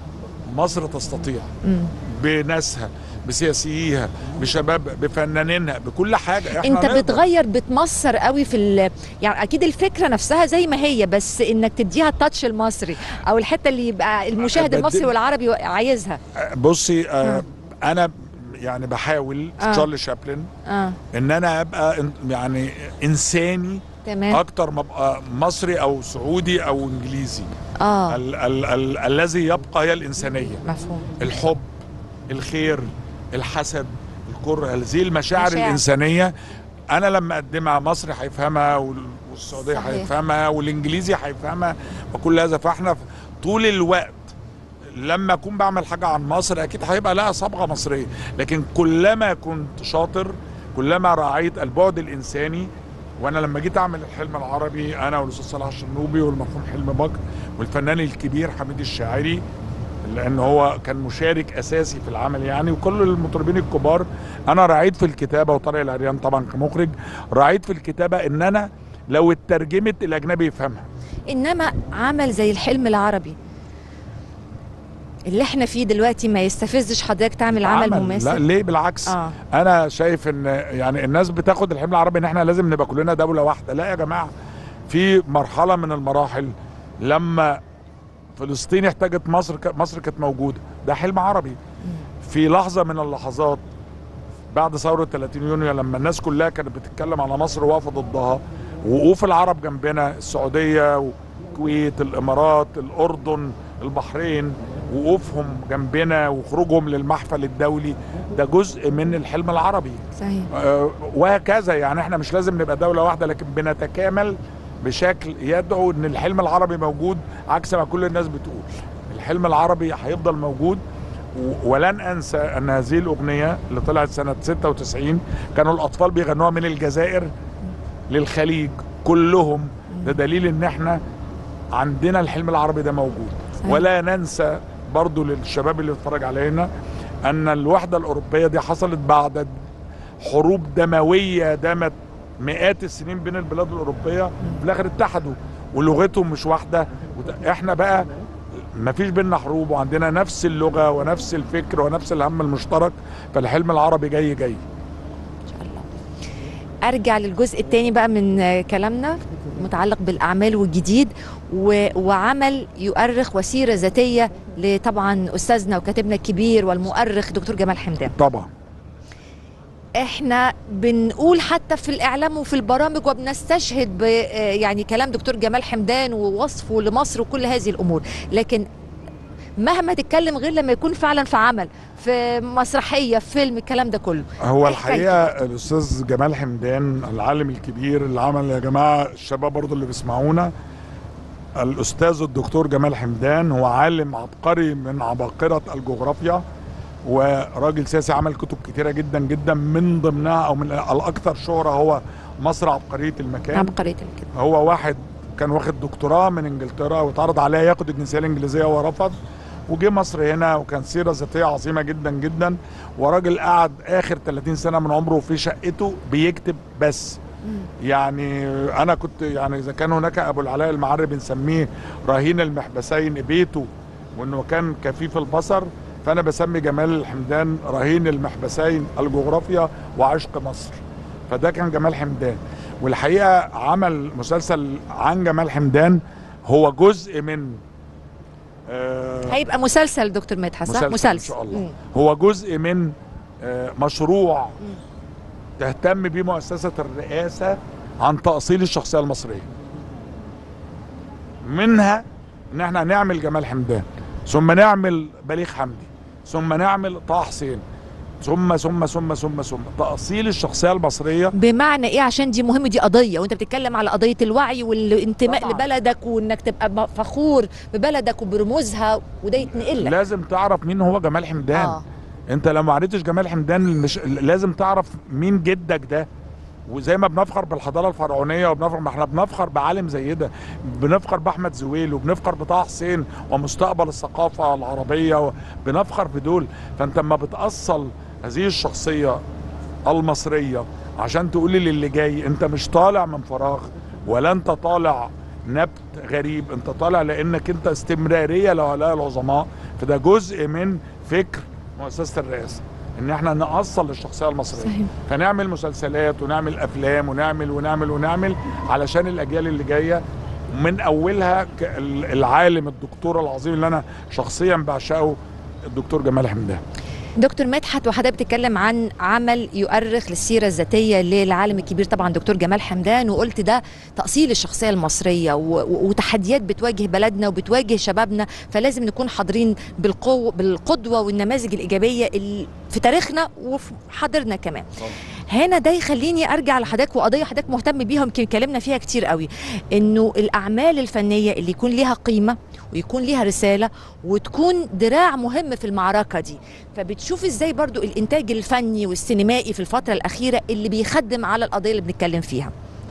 B: مصر تستطيع
A: مم.
B: بناسها بسياسييها بشباب بفنانينها بكل حاجه احنا
A: انت
B: نقدر.
A: بتغير بتمصر قوي في ال... يعني اكيد الفكره نفسها زي ما هي بس انك تديها التاتش المصري او الحته اللي يبقى المشاهد
B: بدل-
A: المصري والعربي عايزها
B: بصي آه
A: آه.
B: انا يعني بحاول
A: آه.
B: تشارلي شابلن
A: اه
B: ان انا ابقى إن- يعني انساني
A: تمام
B: اكتر ما ابقى مصري او سعودي او انجليزي
A: اه
B: ال ال ال الذي يبقى هي الانسانيه
A: مفهوم
B: الحب الخير الحسد الكره هذه المشاعر
A: مشاعر.
B: الانسانيه انا لما اقدمها مصري هيفهمها وال- والسعوديه
A: صحيح.
B: هيفهمها والانجليزي هيفهمها وكل هذا فاحنا طول الوقت لما اكون بعمل حاجه عن مصر اكيد هيبقى لها صبغه مصريه لكن كلما كنت شاطر كلما راعيت البعد الانساني وانا لما جيت اعمل الحلم العربي انا والاستاذ صلاح الشنوبي والمرحوم حلمي بكر والفنان الكبير حميد الشاعري لان هو كان مشارك اساسي في العمل يعني وكل المطربين الكبار انا راعيت في الكتابه وطارق العريان طبعا كمخرج راعيت في الكتابه ان انا لو اترجمت الاجنبي يفهمها
A: انما عمل زي الحلم العربي اللي احنا فيه دلوقتي ما يستفزش حضرتك تعمل عمل,
B: لا
A: مماثل
B: ليه بالعكس
A: اه
B: انا شايف ان يعني الناس بتاخد الحلم العربي ان احنا لازم نبقى كلنا دوله واحده لا يا جماعه في مرحله من المراحل لما فلسطين احتاجت مصر ك- مصر كانت موجوده ده حلم عربي في لحظه من اللحظات بعد ثوره 30 يونيو لما الناس كلها كانت بتتكلم على مصر واقفه ضدها وقوف العرب جنبنا السعوديه والكويت الامارات الاردن البحرين وقوفهم جنبنا وخروجهم للمحفل الدولي ده جزء من الحلم العربي
A: صحيح
B: آه، وهكذا يعني احنا مش لازم نبقى دولة واحدة لكن بنتكامل بشكل يدعو ان الحلم العربي موجود عكس ما كل الناس بتقول الحلم العربي هيفضل موجود و- ولن انسى ان هذه الاغنية اللي طلعت سنة 96 كانوا الاطفال بيغنوها من الجزائر للخليج كلهم ده دليل ان احنا عندنا الحلم العربي ده موجود
A: صحيح.
B: ولا ننسى برضو للشباب اللي بيتفرج علينا ان الوحدة الاوروبية دي حصلت بعد حروب دمويه دامت مئات السنين بين البلاد الاوروبيه في الاخر اتحدوا ولغتهم مش واحده وت- احنا بقى ما فيش بينا حروب وعندنا نفس اللغه ونفس الفكر ونفس الهم المشترك فالحلم العربي جاي جاي
A: ان شاء الله ارجع للجزء الثاني بقى من آه، كلامنا متعلق بالاعمال والجديد و... وعمل يؤرخ وسيره ذاتيه لطبعا استاذنا وكاتبنا الكبير والمؤرخ دكتور جمال حمدان
B: طبعا
A: احنا بنقول حتى في الاعلام وفي البرامج وبنستشهد ب آه، يعني كلام دكتور جمال حمدان ووصفه لمصر وكل هذه الامور لكن مهما تتكلم غير لما يكون فعلا في عمل في مسرحيه في فيلم الكلام ده كله
B: هو
A: إيه
B: الحقيقه الاستاذ جمال حمدان العالم الكبير اللي عمل يا جماعه الشباب برضو اللي بيسمعونا الاستاذ الدكتور جمال حمدان هو عالم عبقري من عباقره الجغرافيا وراجل سياسي عمل كتب كتيره جدا جدا من ضمنها او من الاكثر شهره هو مصر عبقريه المكان
A: عبقريه الكده
B: هو واحد كان واخد دكتوراه من انجلترا واتعرض عليه ياخد الجنسيه الانجليزيه ورفض وجه مصر هنا وكان سيره ذاتيه عظيمه جدا جدا وراجل قعد اخر 30 سنه من عمره في شقته بيكتب بس يعني انا كنت يعني اذا كان هناك ابو العلاء المعري بنسميه رهين المحبسين بيته وانه كان كفيف البصر فانا بسمي جمال الحمدان رهين المحبسين الجغرافيا وعشق مصر فده كان جمال حمدان والحقيقه عمل مسلسل عن جمال حمدان هو جزء من آه
A: هيبقى مسلسل دكتور مدحت صح
B: مسلسل, ان شاء الله
A: مم.
B: هو جزء من آه مشروع تهتم بيه مؤسسه الرئاسه عن تاصيل الشخصيه المصريه منها ان احنا نعمل جمال حمدان ثم نعمل بليغ حمدي ثم نعمل طه حسين ثم ثم ثم ثم ثم تاصيل الشخصيه المصريه
A: بمعنى ايه عشان دي مهمه دي قضيه وانت بتتكلم على قضيه الوعي والانتماء
B: طبعاً.
A: لبلدك وانك تبقى م- فخور ببلدك وبرموزها وده يتنقل لك
B: لازم تعرف مين هو جمال حمدان
A: اه
B: انت لو ما عرفتش جمال حمدان مش لازم تعرف مين جدك ده وزي ما بنفخر بالحضاره الفرعونيه وبنفخر ما احنا بنفخر بعالم زي ده بنفخر باحمد زويل وبنفخر بطه حسين ومستقبل الثقافه العربيه بنفخر بدول فانت لما بتاصل هذه الشخصيه المصريه عشان تقولي للي جاي انت مش طالع من فراغ ولا انت طالع نبت غريب انت طالع لانك انت استمراريه لهؤلاء العظماء فده جزء من فكر مؤسسه الرئاسه ان احنا نأصل للشخصيه المصريه
A: صحيح.
B: فنعمل مسلسلات ونعمل افلام ونعمل ونعمل ونعمل علشان الاجيال اللي جايه من اولها ك- ال- العالم الدكتور العظيم اللي انا شخصيا بعشقه الدكتور جمال حمدان
A: دكتور مدحت وحضرتك بتتكلم عن عمل يؤرخ للسيره الذاتيه للعالم الكبير طبعا دكتور جمال حمدان وقلت ده تاصيل الشخصيه المصريه و- و- وتحديات بتواجه بلدنا وبتواجه شبابنا فلازم نكون حاضرين بالقوه بالقدوه والنماذج الايجابيه اللي في تاريخنا وفي حاضرنا كمان هنا ده يخليني ارجع لحضرتك وقضيه حضرتك مهتم بيها يمكن اتكلمنا فيها كتير قوي انه الاعمال الفنيه اللي يكون ليها قيمه ويكون ليها رساله وتكون دراع مهم في المعركه دي فبتشوف ازاي برضو الانتاج الفني والسينمائي في الفتره الاخيره اللي بيخدم على القضيه اللي بنتكلم فيها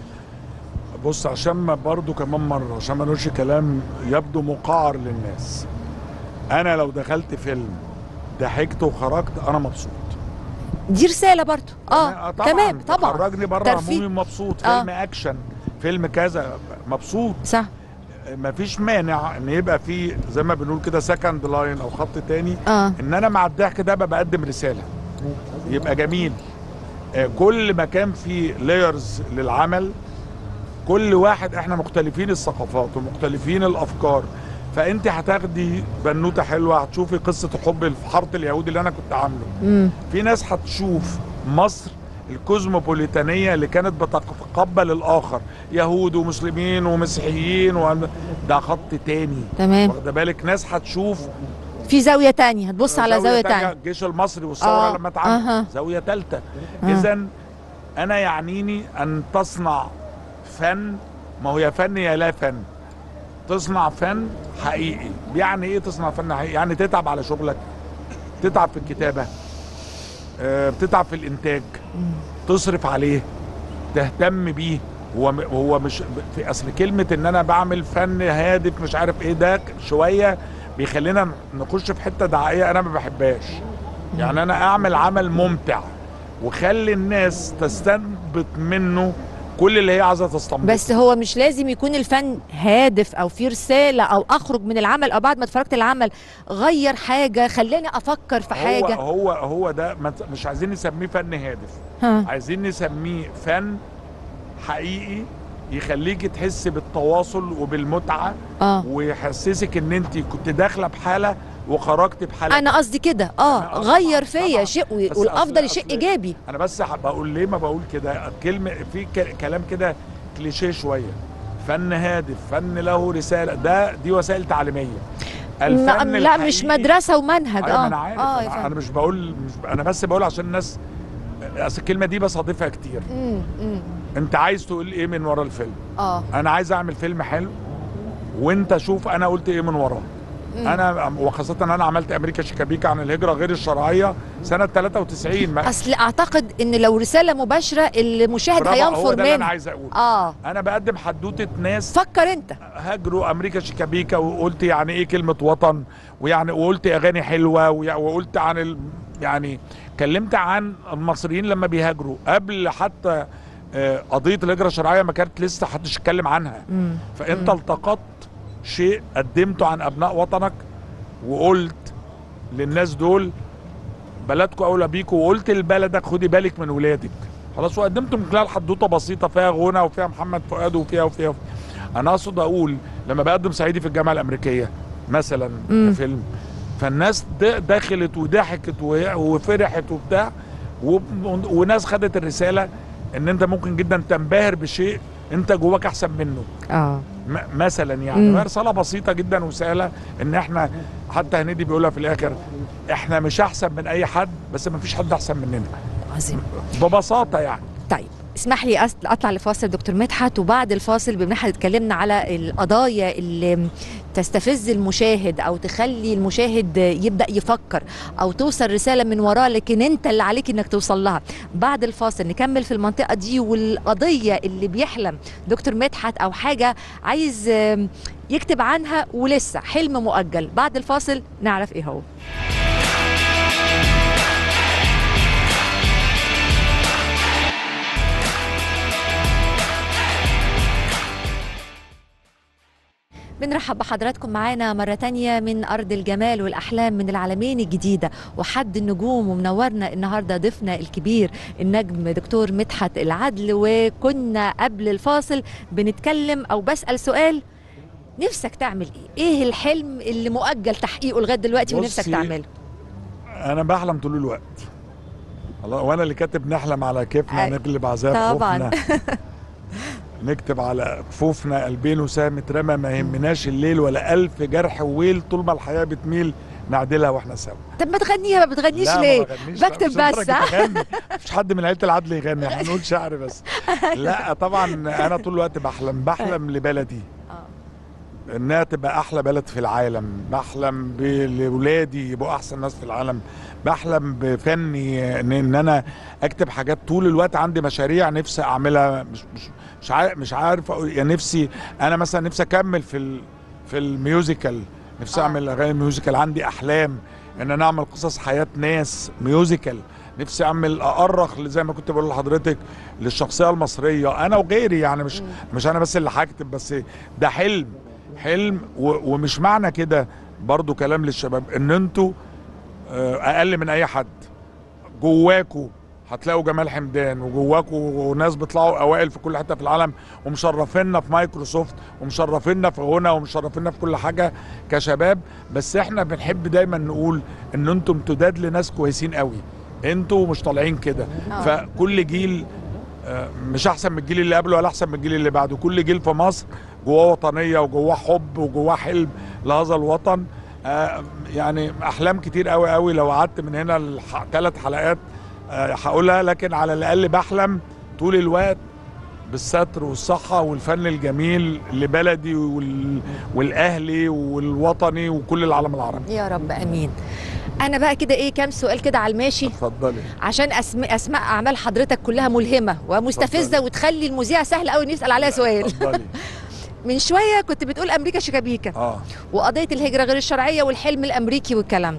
B: بص عشان ما برضو كمان مرة عشان ما نقولش كلام يبدو مقعر للناس انا لو دخلت فيلم ضحكت وخرجت انا مبسوط
A: دي رساله برضو اه
B: أنا-
A: تمام طبعا
B: خرجني بره
A: ترفيه.
B: همومي مبسوط
A: آه.
B: فيلم اكشن فيلم كذا مبسوط
A: صح
B: مفيش مانع ان يبقى في زي ما بنقول كده سكند لاين او خط تاني
A: اه
B: ان انا مع الضحك ده بقى بقدم رساله يبقى جميل آه، كل ما كان في لايرز للعمل كل واحد احنا مختلفين الثقافات ومختلفين الافكار فانت هتاخدي بنوته حلوه هتشوفي قصه الحب في حاره اليهود اللي انا كنت عامله
A: امم
B: في ناس هتشوف مصر الكوزموبوليتانيه اللي كانت بتتقبل الاخر يهود ومسلمين ومسيحيين و... ده خط تاني
A: تمام
B: واخده بالك ناس هتشوف
A: في زاويه تانية هتبص على زاويه تانية
B: الجيش المصري والثوره
A: آه،
B: لما اتعمل
A: أها.
B: زاويه ثالثه
A: آه.
B: اذا انا يعنيني ان تصنع فن ما هو يا فن يا لا فن تصنع فن حقيقي يعني ايه تصنع فن حقيقي يعني تتعب على شغلك تتعب في الكتابه آه، بتتعب في الانتاج تصرف عليه تهتم بيه هو م- هو مش في اصل كلمه ان انا بعمل فن هادف مش عارف ايه ده شويه بيخلينا نخش في حته دعائيه انا ما بحبهاش يعني انا اعمل عمل ممتع وخلي الناس تستنبط منه كل اللي هي عايزه تستنبطه
A: بس هو مش لازم يكون الفن هادف او في رساله او اخرج من العمل او بعد ما اتفرجت العمل غير حاجه خلاني افكر في حاجه
B: هو هو هو ده ما ت- مش عايزين نسميه فن هادف
A: ها.
B: عايزين نسميه فن حقيقي يخليك تحس بالتواصل وبالمتعه
A: اه
B: ويحسسك ان انت كنت داخله بحاله وخرجت بحاله
A: انا قصدي كده اه
B: أنا-
A: غير
B: طبعاً،
A: فيا
B: طبعاً.
A: شيء
B: بس
A: والافضل
B: أصل-
A: شيء
B: أصل-
A: ايجابي
B: انا بس بقول ليه ما بقول كده كلمه في ك- كلام كده كليشيه شويه فن هادف فن له رساله ده دي وسائل تعليميه
A: ما لا مش
B: الحقيقي-
A: مدرسه ومنهج
B: أيوة ما
A: اه
B: انا عارف
A: اه
B: أنا,
A: يا
B: انا
A: فندم.
B: مش بقول مش ب... انا بس بقول عشان الناس اصل الكلمه دي بستضيفها كتير
A: مم، مم.
B: انت عايز تقول ايه من ورا الفيلم
A: اه
B: انا عايز اعمل فيلم حلو وانت شوف انا قلت ايه من وراه
A: مم.
B: انا وخاصه انا عملت امريكا شيكابيكا عن الهجره غير الشرعيه سنه 93 ما
A: اصل اعتقد ان لو رساله مباشره المشاهد
B: برافو، هو
A: هينفر
B: ده اللي انا
A: منها
B: عايز اقوله
A: اه
B: انا بقدم حدوته ناس
A: فكر انت
B: هاجروا امريكا شيكابيكا وقلت يعني ايه كلمه وطن ويعني وقلت اغاني حلوه ويع- وقلت عن ال... يعني اتكلمت عن المصريين لما بيهاجروا قبل حتى آه، قضيه الهجره الشرعيه ما كانت لسه حدش يتكلم عنها
A: مم.
B: فانت
A: مم.
B: التقطت شيء قدمته عن ابناء وطنك وقلت للناس دول بلدكم اولى بيكم وقلت لبلدك خدي بالك من ولادك خلاص وقدمت من خلال حدوته بسيطه فيها غنى وفيها محمد فؤاد وفيها وفيها, وفيها. انا اقصد اقول لما بقدم صعيدي في الجامعه الامريكيه مثلا
A: مم.
B: كفيلم فالناس د- دخلت وضحكت وهي- وفرحت وبتاع و- وناس خدت الرساله ان انت ممكن جدا تنبهر بشيء انت جواك احسن منه
A: اه
B: م- مثلا يعني
A: مم.
B: وهي رساله بسيطه جدا وسهله ان احنا حتى هنيدي بيقولها في الاخر احنا مش احسن من اي حد بس ما فيش حد احسن مننا
A: عظيم
B: ببساطه يعني
A: طيب اسمح لي أس- اطلع لفاصل دكتور مدحت وبعد الفاصل بما احنا اتكلمنا على القضايا اللي تستفز المشاهد او تخلي المشاهد يبدا يفكر او توصل رساله من وراه لكن انت اللي عليك انك توصل لها بعد الفاصل نكمل في المنطقه دي والقضيه اللي بيحلم دكتور مدحت او حاجه عايز آم، يكتب عنها ولسه حلم مؤجل بعد الفاصل نعرف ايه هو بنرحب بحضراتكم معانا مرة تانية من أرض الجمال والأحلام من العالمين الجديدة وحد النجوم ومنورنا النهاردة ضيفنا الكبير النجم دكتور مدحت العدل وكنا قبل الفاصل بنتكلم أو بسأل سؤال نفسك تعمل إيه؟ إيه الحلم اللي مؤجل تحقيقه لغاية دلوقتي ونفسك
B: بصي،
A: تعمله؟
B: انا بحلم طول الوقت الله وانا اللي كاتب نحلم على كيفنا
A: أي.
B: نغلب عذاب
A: طبعاً.
B: خوفنا نكتب على كفوفنا قلبين وسام اترمى ما يهمناش الليل ولا ألف جرح وويل طول ما الحياة بتميل نعدلها واحنا سوا
A: طب ما تغنيها ما بتغنيش
B: لا، ما
A: ليه؟
B: بغنيش، لا،
A: بكتب
B: مش لدرجة
A: بس، ها؟
B: أغني. مفيش حد من عيلة العدل يغني احنا نقول شعر بس لا طبعا انا طول الوقت بحلم بحلم لبلدي
A: آه.
B: انها تبقى احلى بلد في العالم بحلم لاولادي يبقوا احسن ناس في العالم بحلم بفني ان, إن انا اكتب حاجات طول الوقت عندي مشاريع نفسي اعملها مش مش مش عارف مش عارف أقول- يعني نفسي انا مثلا نفسي اكمل في ال في الميوزيكال نفسي
A: آه.
B: اعمل اغاني ميوزيكال عندي احلام ان انا اعمل قصص حياه ناس ميوزيكال نفسي اعمل اارخ زي ما كنت بقول لحضرتك للشخصيه المصريه انا وغيري يعني مش مش انا بس اللي هكتب بس ده حلم حلم و- ومش معنى كده برضو كلام للشباب ان انتوا آه، اقل من اي حد جواكوا هتلاقوا جمال حمدان وجواكوا ناس بيطلعوا اوائل في كل حته في العالم ومشرفينا في مايكروسوفت ومشرفينا في غنى ومشرفينا في كل حاجه كشباب بس احنا بنحب دايما نقول ان انتم امتداد لناس كويسين قوي انتوا مش طالعين كده
A: آه.
B: فكل جيل آه، مش احسن من الجيل اللي قبله ولا احسن من الجيل اللي بعده كل جيل في مصر جواه وطنيه وجواه حب وجواه حلم لهذا الوطن آه، يعني احلام كتير قوي قوي لو قعدت من هنا ثلاث حلقات آه، هقولها لكن على الاقل بحلم طول الوقت بالستر والصحة والفن الجميل لبلدي وال... والأهلي والوطني وكل العالم العربي
A: يا رب امين انا بقى كده ايه كام سؤال كده على الماشي
B: اتفضلي
A: عشان أسم... اسماء اعمال حضرتك كلها ملهمه ومستفزه
B: اتفضلي.
A: وتخلي المذيع سهل قوي نسال عليها سؤال
B: اتفضلي
A: من شويه كنت بتقول امريكا شيكابيكا
B: اه
A: وقضيه الهجره غير الشرعيه والحلم الامريكي والكلام ده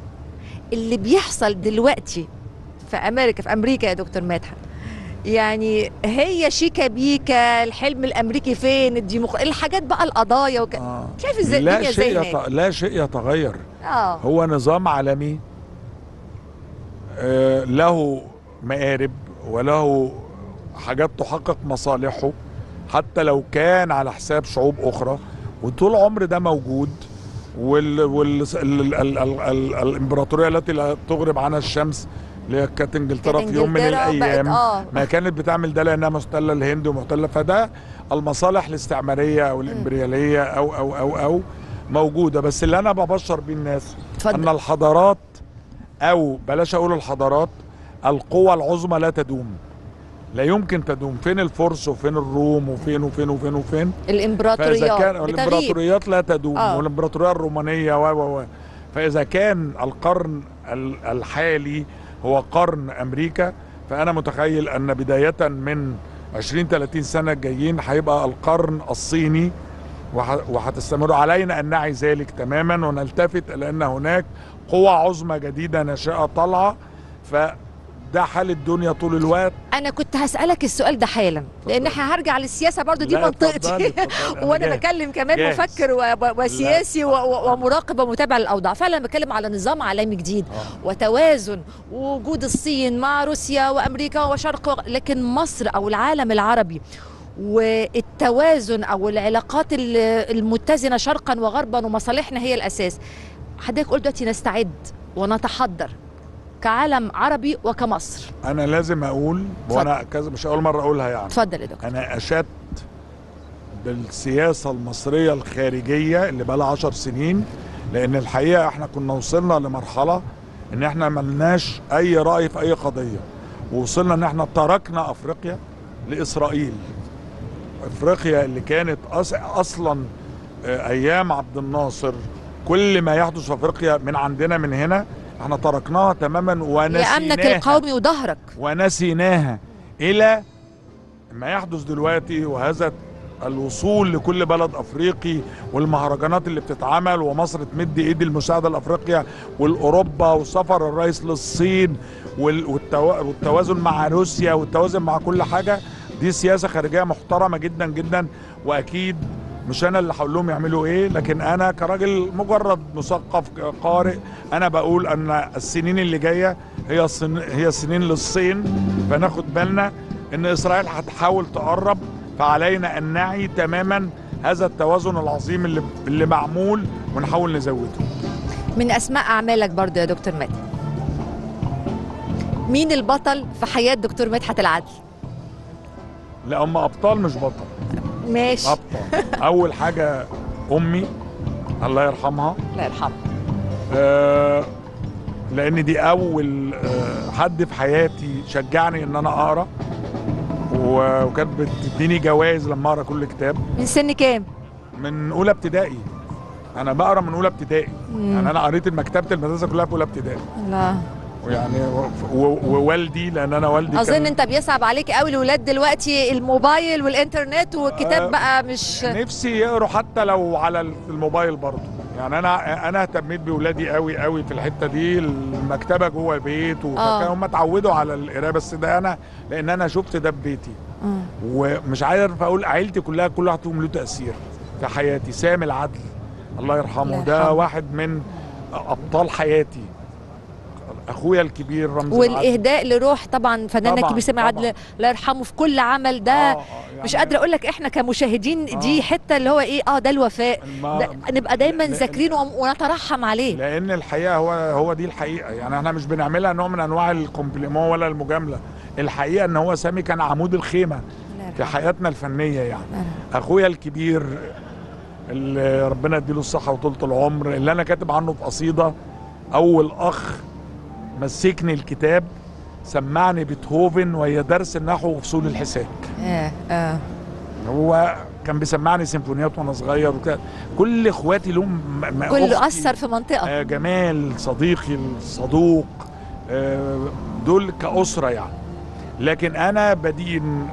A: اللي بيحصل دلوقتي في امريكا في امريكا يا دكتور مدحت يعني هي شيكا بيكا الحلم الامريكي فين الديمقراطيه الحاجات بقى القضايا وك...
B: آه.
A: شايف ازاي
B: لا
A: الدنيا ازاي
B: شيء
A: هناك
B: يت... لا شيء يتغير
A: اه
B: هو نظام عالمي آه، له مآرب وله حاجات تحقق مصالحه حتى لو كان على حساب شعوب أخرى وطول عمر ده موجود وال وال ال ال ال ال ال الامبراطوريه التي لا تغرب عنها الشمس اللي هي كانت انجلترا
A: كانت
B: في يوم من
A: إنجلترا بقت-
B: الايام
A: آه.
B: ما كانت بتعمل ده لانها محتله الهند ومحتله فده المصالح الاستعماريه او الامبرياليه او او او او موجوده بس اللي انا ببشر بيه الناس
A: اتفضل.
B: ان الحضارات او بلاش اقول الحضارات القوى العظمى لا تدوم لا يمكن تدوم فين الفرس وفين الروم وفين وفين وفين وفين فاذا
A: الامبراطوريات
B: كان
A: بتغيب
B: الامبراطوريات لا تدوم
A: آه.
B: والامبراطوريه الرومانيه و و و فاذا كان القرن ال- الحالي هو قرن امريكا فانا متخيل ان بدايه من 20 30 سنه الجايين هيبقى القرن الصيني وح- وهتستمر علينا ان نعي ذلك تماما ونلتفت الى ان هناك قوى عظمى جديده ناشئه طالعه فده حال الدنيا طول الوقت
A: انا كنت هسالك السؤال ده حالا لان
B: اتفضل.
A: احنا هرجع للسياسه برضو دي
B: لا،
A: منطقتي
B: اتفضلي، اتفضلي، أنا
A: وانا
B: جاهز.
A: بكلم كمان
B: جاهز.
A: مفكر و- و- وسياسي
B: لا.
A: و- و- ومراقب ومتابع للاوضاع فعلا بتكلم على نظام عالمي جديد
B: آه.
A: وتوازن ووجود الصين مع روسيا وامريكا وشرق لكن مصر او العالم العربي والتوازن او العلاقات ال- المتزنه شرقا وغربا ومصالحنا هي الاساس حضرتك قلت دلوقتي نستعد ونتحضر كعالم عربي وكمصر
B: انا لازم اقول وانا كذا مش اول مره اقولها يعني
A: اتفضل يا دكتور
B: انا اشدت بالسياسه المصريه الخارجيه اللي بقى لها 10 سنين لان الحقيقه احنا كنا وصلنا لمرحله ان احنا ملناش اي راي في اي قضيه ووصلنا ان احنا تركنا افريقيا لاسرائيل افريقيا اللي كانت أص... اصلا آه، ايام عبد الناصر كل ما يحدث في افريقيا من عندنا من هنا احنا تركناها تماما ونسيناها
A: لامنك القومي وظهرك
B: ونسيناها الى ما يحدث دلوقتي وهذا الوصول لكل بلد افريقي والمهرجانات اللي بتتعمل ومصر تمد ايد المساعده لافريقيا والاوروبا وسفر الرئيس للصين وال- والتوا- والتوازن مع روسيا والتوازن مع كل حاجه دي سياسه خارجيه محترمه جدا جدا واكيد مش انا اللي هقول لهم يعملوا ايه لكن انا كراجل مجرد مثقف قارئ انا بقول ان السنين اللي جايه هي السن هي سنين للصين فناخد بالنا ان اسرائيل هتحاول تقرب فعلينا ان نعي تماما هذا التوازن العظيم اللي اللي معمول ونحاول نزوده
A: من اسماء اعمالك برضو يا دكتور مدحت مين البطل في حياه دكتور مدحت العدل
B: لا هم ابطال مش بطل
A: ماشي
B: ابطال اول حاجه امي الله يرحمها
A: الله يرحمه
B: آه، لان دي اول آه، حد في حياتي شجعني ان انا اقرا و- وكانت بتديني جوائز لما اقرا كل كتاب
A: من سن كام
B: من اولى ابتدائي انا بقرا من اولى ابتدائي
A: مم.
B: يعني انا قريت مكتبه المدرسه كلها في اولى ابتدائي
A: الله
B: ويعني و- و- ووالدي لان انا والدي
A: اظن
B: كان
A: انت بيصعب عليك قوي الولاد دلوقتي الموبايل والانترنت والكتاب
B: آه،
A: بقى مش
B: نفسي يقروا حتى لو على الموبايل برضه يعني انا انا اهتميت باولادي قوي قوي في الحته دي المكتبه جوه البيت
A: آه.
B: وكانوا هم اتعودوا على القرايه بس ده انا لان انا شفت ده في بيتي
A: آه.
B: ومش عارف اقول عيلتي كلها كل واحد فيهم له تاثير في حياتي سامي العدل الله يرحمه
A: الله
B: ده
A: يرحمه.
B: واحد من ابطال حياتي اخويا الكبير رمزي العدل
A: والاهداء لروح طبعا فنانك
B: طبعاً،
A: الكبير سامي عدل
B: طبعاً.
A: الله يرحمه في كل عمل ده
B: آه، آه،
A: مش
B: يعني
A: قادره اقول لك احنا كمشاهدين دي
B: آه.
A: حته اللي هو ايه اه ده الوفاء
B: الم-
A: ده نبقى دايما
B: لا-
A: ذاكرينه ون- ونترحم عليه
B: لان الحقيقه هو هو دي الحقيقه يعني احنا مش بنعملها نوع من انواع الكومبليمون ولا المجامله الحقيقه ان هو سامي كان عمود الخيمه
A: الله
B: في
A: يرحمه.
B: حياتنا الفنيه يعني
A: الله يرحمه.
B: اخويا الكبير اللي ربنا يديله الصحه وطولة العمر اللي انا كاتب عنه في قصيده اول اخ مسكني الكتاب سمعني بيتهوفن وهي درس النحو وفصول الحساب
A: اه اه
B: هو كان بيسمعني سيمفونيات وانا صغير وكده كل اخواتي لهم م- م-
A: كله
B: أختي،
A: اثر في منطقه
B: آه، جمال صديقي الصدوق آه، دول كأسرة يعني لكن أنا بدين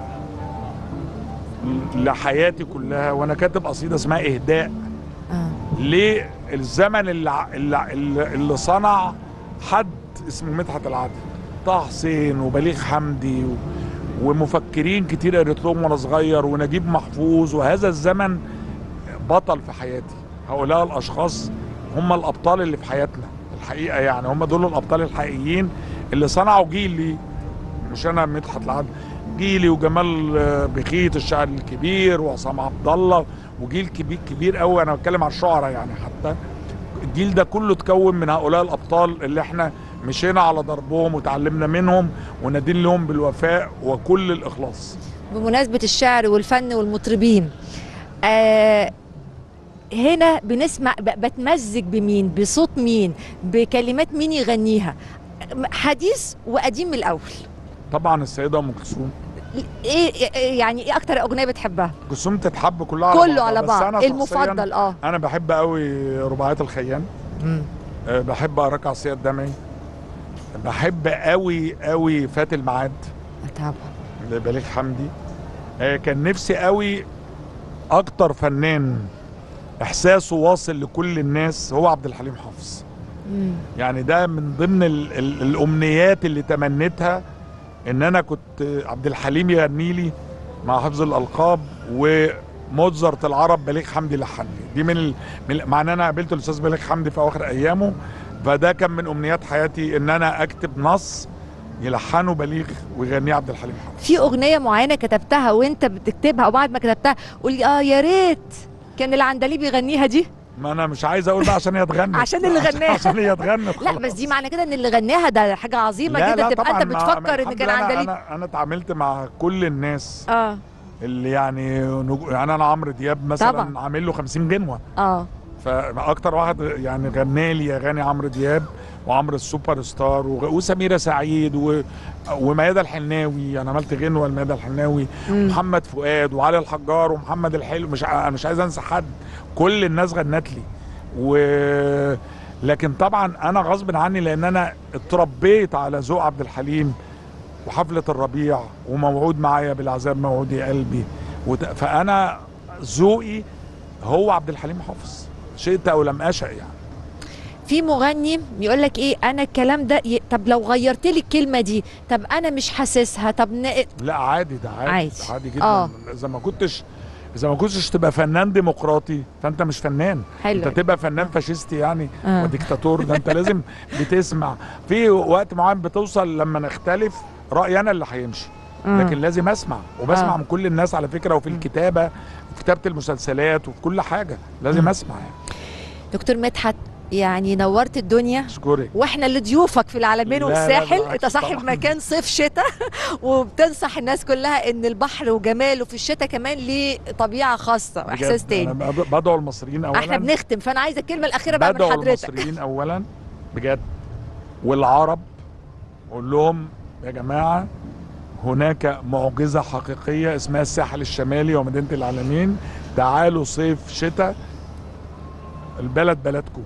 B: لحياتي كلها وأنا كاتب قصيدة اسمها إهداء
A: آه.
B: للزمن اللي, ع- اللي, اللي اللي صنع حد اسمه مدحت العدل طه حسين وبليغ حمدي و ومفكرين كتير قريت لهم وانا صغير ونجيب محفوظ وهذا الزمن بطل في حياتي هؤلاء الاشخاص هم الابطال اللي في حياتنا الحقيقه يعني هم دول الابطال الحقيقيين اللي صنعوا جيلي مش انا مدحت العدل جيلي وجمال آه، بخيت الشاعر الكبير وعصام عبد الله وجيل كبير كبير قوي انا بتكلم على الشعراء يعني حتى الجيل ده كله اتكون من هؤلاء الابطال اللي احنا مشينا على ضربهم وتعلمنا منهم وندين لهم بالوفاء وكل الاخلاص
A: بمناسبة الشعر والفن والمطربين آه هنا بنسمع ب- بتمزج بمين بصوت مين بكلمات مين يغنيها حديث وقديم من الأول
B: طبعا السيده ام كلثوم
A: ايه إيه- يعني ايه اكتر اغنيه بتحبها
B: جسوم تتحب كلها على
A: كله
B: بعضها.
A: على
B: بس
A: بعض
B: أنا شخصياً
A: المفضل اه
B: انا بحب قوي رباعيات الخيام أه، بحب اراك عصيه الدمعي بحب قوي قوي فات الميعاد
A: طبعا
B: لبليغ حمدي أه، كان نفسي قوي اكتر فنان احساسه واصل لكل الناس هو عبد الحليم حافظ
A: مم.
B: يعني ده من ضمن ال ال الامنيات اللي تمنيتها ان انا كنت عبد الحليم يغني لي مع حفظ الالقاب وموتزارت العرب بليغ حمدي لحن لي دي من, ال... من ال- مع ان انا قابلت الاستاذ بليغ حمدي في اواخر ايامه فده كان من امنيات حياتي ان انا اكتب نص يلحنه بليغ ويغنيه عبد الحليم حافظ
A: في اغنيه معينه كتبتها وانت بتكتبها وبعد ما كتبتها قولي اه يا ريت كان العندليب بيغنيها دي
B: ما انا مش عايز اقول بقى عشان هي اتغنت
A: عشان اللي غناها.
B: عشان هي اتغنت
A: لا
B: خلاص.
A: بس دي معنى كده ان اللي غناها ده حاجه عظيمه
B: لا
A: جدا
B: لا
A: تبقى
B: طبعا
A: انت
B: ما-
A: بتفكر ان
B: الحمد
A: كان
B: لله أنا-
A: عندليب
B: انا انا اتعاملت مع كل الناس
A: اه
B: اللي يعني نجو... يعني انا عمرو دياب مثلا
A: طبعا.
B: عامل له 50 غنوه
A: اه
B: فاكتر واحد يعني غنى لي اغاني عمرو دياب وعمرو السوبر ستار و... وسميره سعيد و... وميادة الحناوي انا عملت غنوه لميادة الحناوي
A: مم.
B: محمد فؤاد وعلي الحجار ومحمد الحلو مش ع... مش عايز انسى حد كل الناس غنت لي و لكن طبعا انا غصب عني لان انا اتربيت على ذوق عبد الحليم وحفله الربيع وموعود معايا بالعذاب موعود يا قلبي وت... فانا ذوقي هو عبد الحليم حافظ شئت او لم اشأ يعني
A: في مغني يقول لك ايه انا الكلام ده ي... طب لو غيرت لي الكلمه دي طب انا مش حاسسها طب ن...
B: لا عادي ده عادي
A: عادي.
B: ده عادي جدا
A: آه.
B: اذا ما كنتش اذا ما كنتش تبقى فنان ديمقراطي فانت مش فنان
A: حلو
B: انت تبقى فنان فاشيستي يعني
A: آه.
B: وديكتاتور ده انت لازم بتسمع في وقت معين بتوصل لما نختلف رايي انا اللي هيمشي
A: آه.
B: لكن لازم اسمع وبسمع
A: آه.
B: من كل الناس على فكره وفي الكتابه وفي كتابه المسلسلات وفي كل حاجه لازم
A: مم.
B: اسمع يعني
A: دكتور مدحت يعني نورت الدنيا
B: اشكرك
A: واحنا اللي ضيوفك في العالمين
B: لا، لا،
A: والساحل
B: بالعكس
A: انت صاحب
B: طبعاً.
A: مكان صيف شتاء وبتنصح الناس كلها ان البحر وجماله في الشتاء كمان ليه طبيعه خاصه واحساس
B: بجد.
A: تاني
B: انا ب- بدعو المصريين اولا
A: احنا بنختم فانا عايزه الكلمه الاخيره بقى من
B: بدعو
A: حضرتك
B: المصريين اولا بجد والعرب اقول لهم يا جماعه هناك معجزه حقيقيه اسمها الساحل الشمالي ومدينه العالمين تعالوا صيف شتاء البلد بلدكم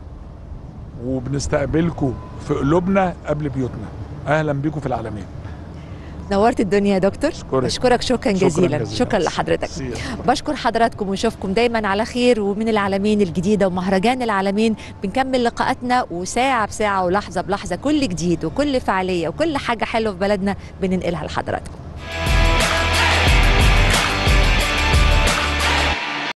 B: وبنستقبلكم في قلوبنا قبل بيوتنا اهلا بيكم في العالمين
A: نورت الدنيا يا دكتور
B: أشكرك.
A: اشكرك شكرا جزيلا
B: جزيلا.
A: شكرا لحضرتك
B: سي-
A: بشكر حضراتكم ونشوفكم دايما على خير ومن العالمين الجديدة ومهرجان العالمين بنكمل لقاءاتنا وساعة بساعة ولحظة بلحظة كل جديد وكل فعالية وكل حاجة حلوة في بلدنا بننقلها لحضراتكم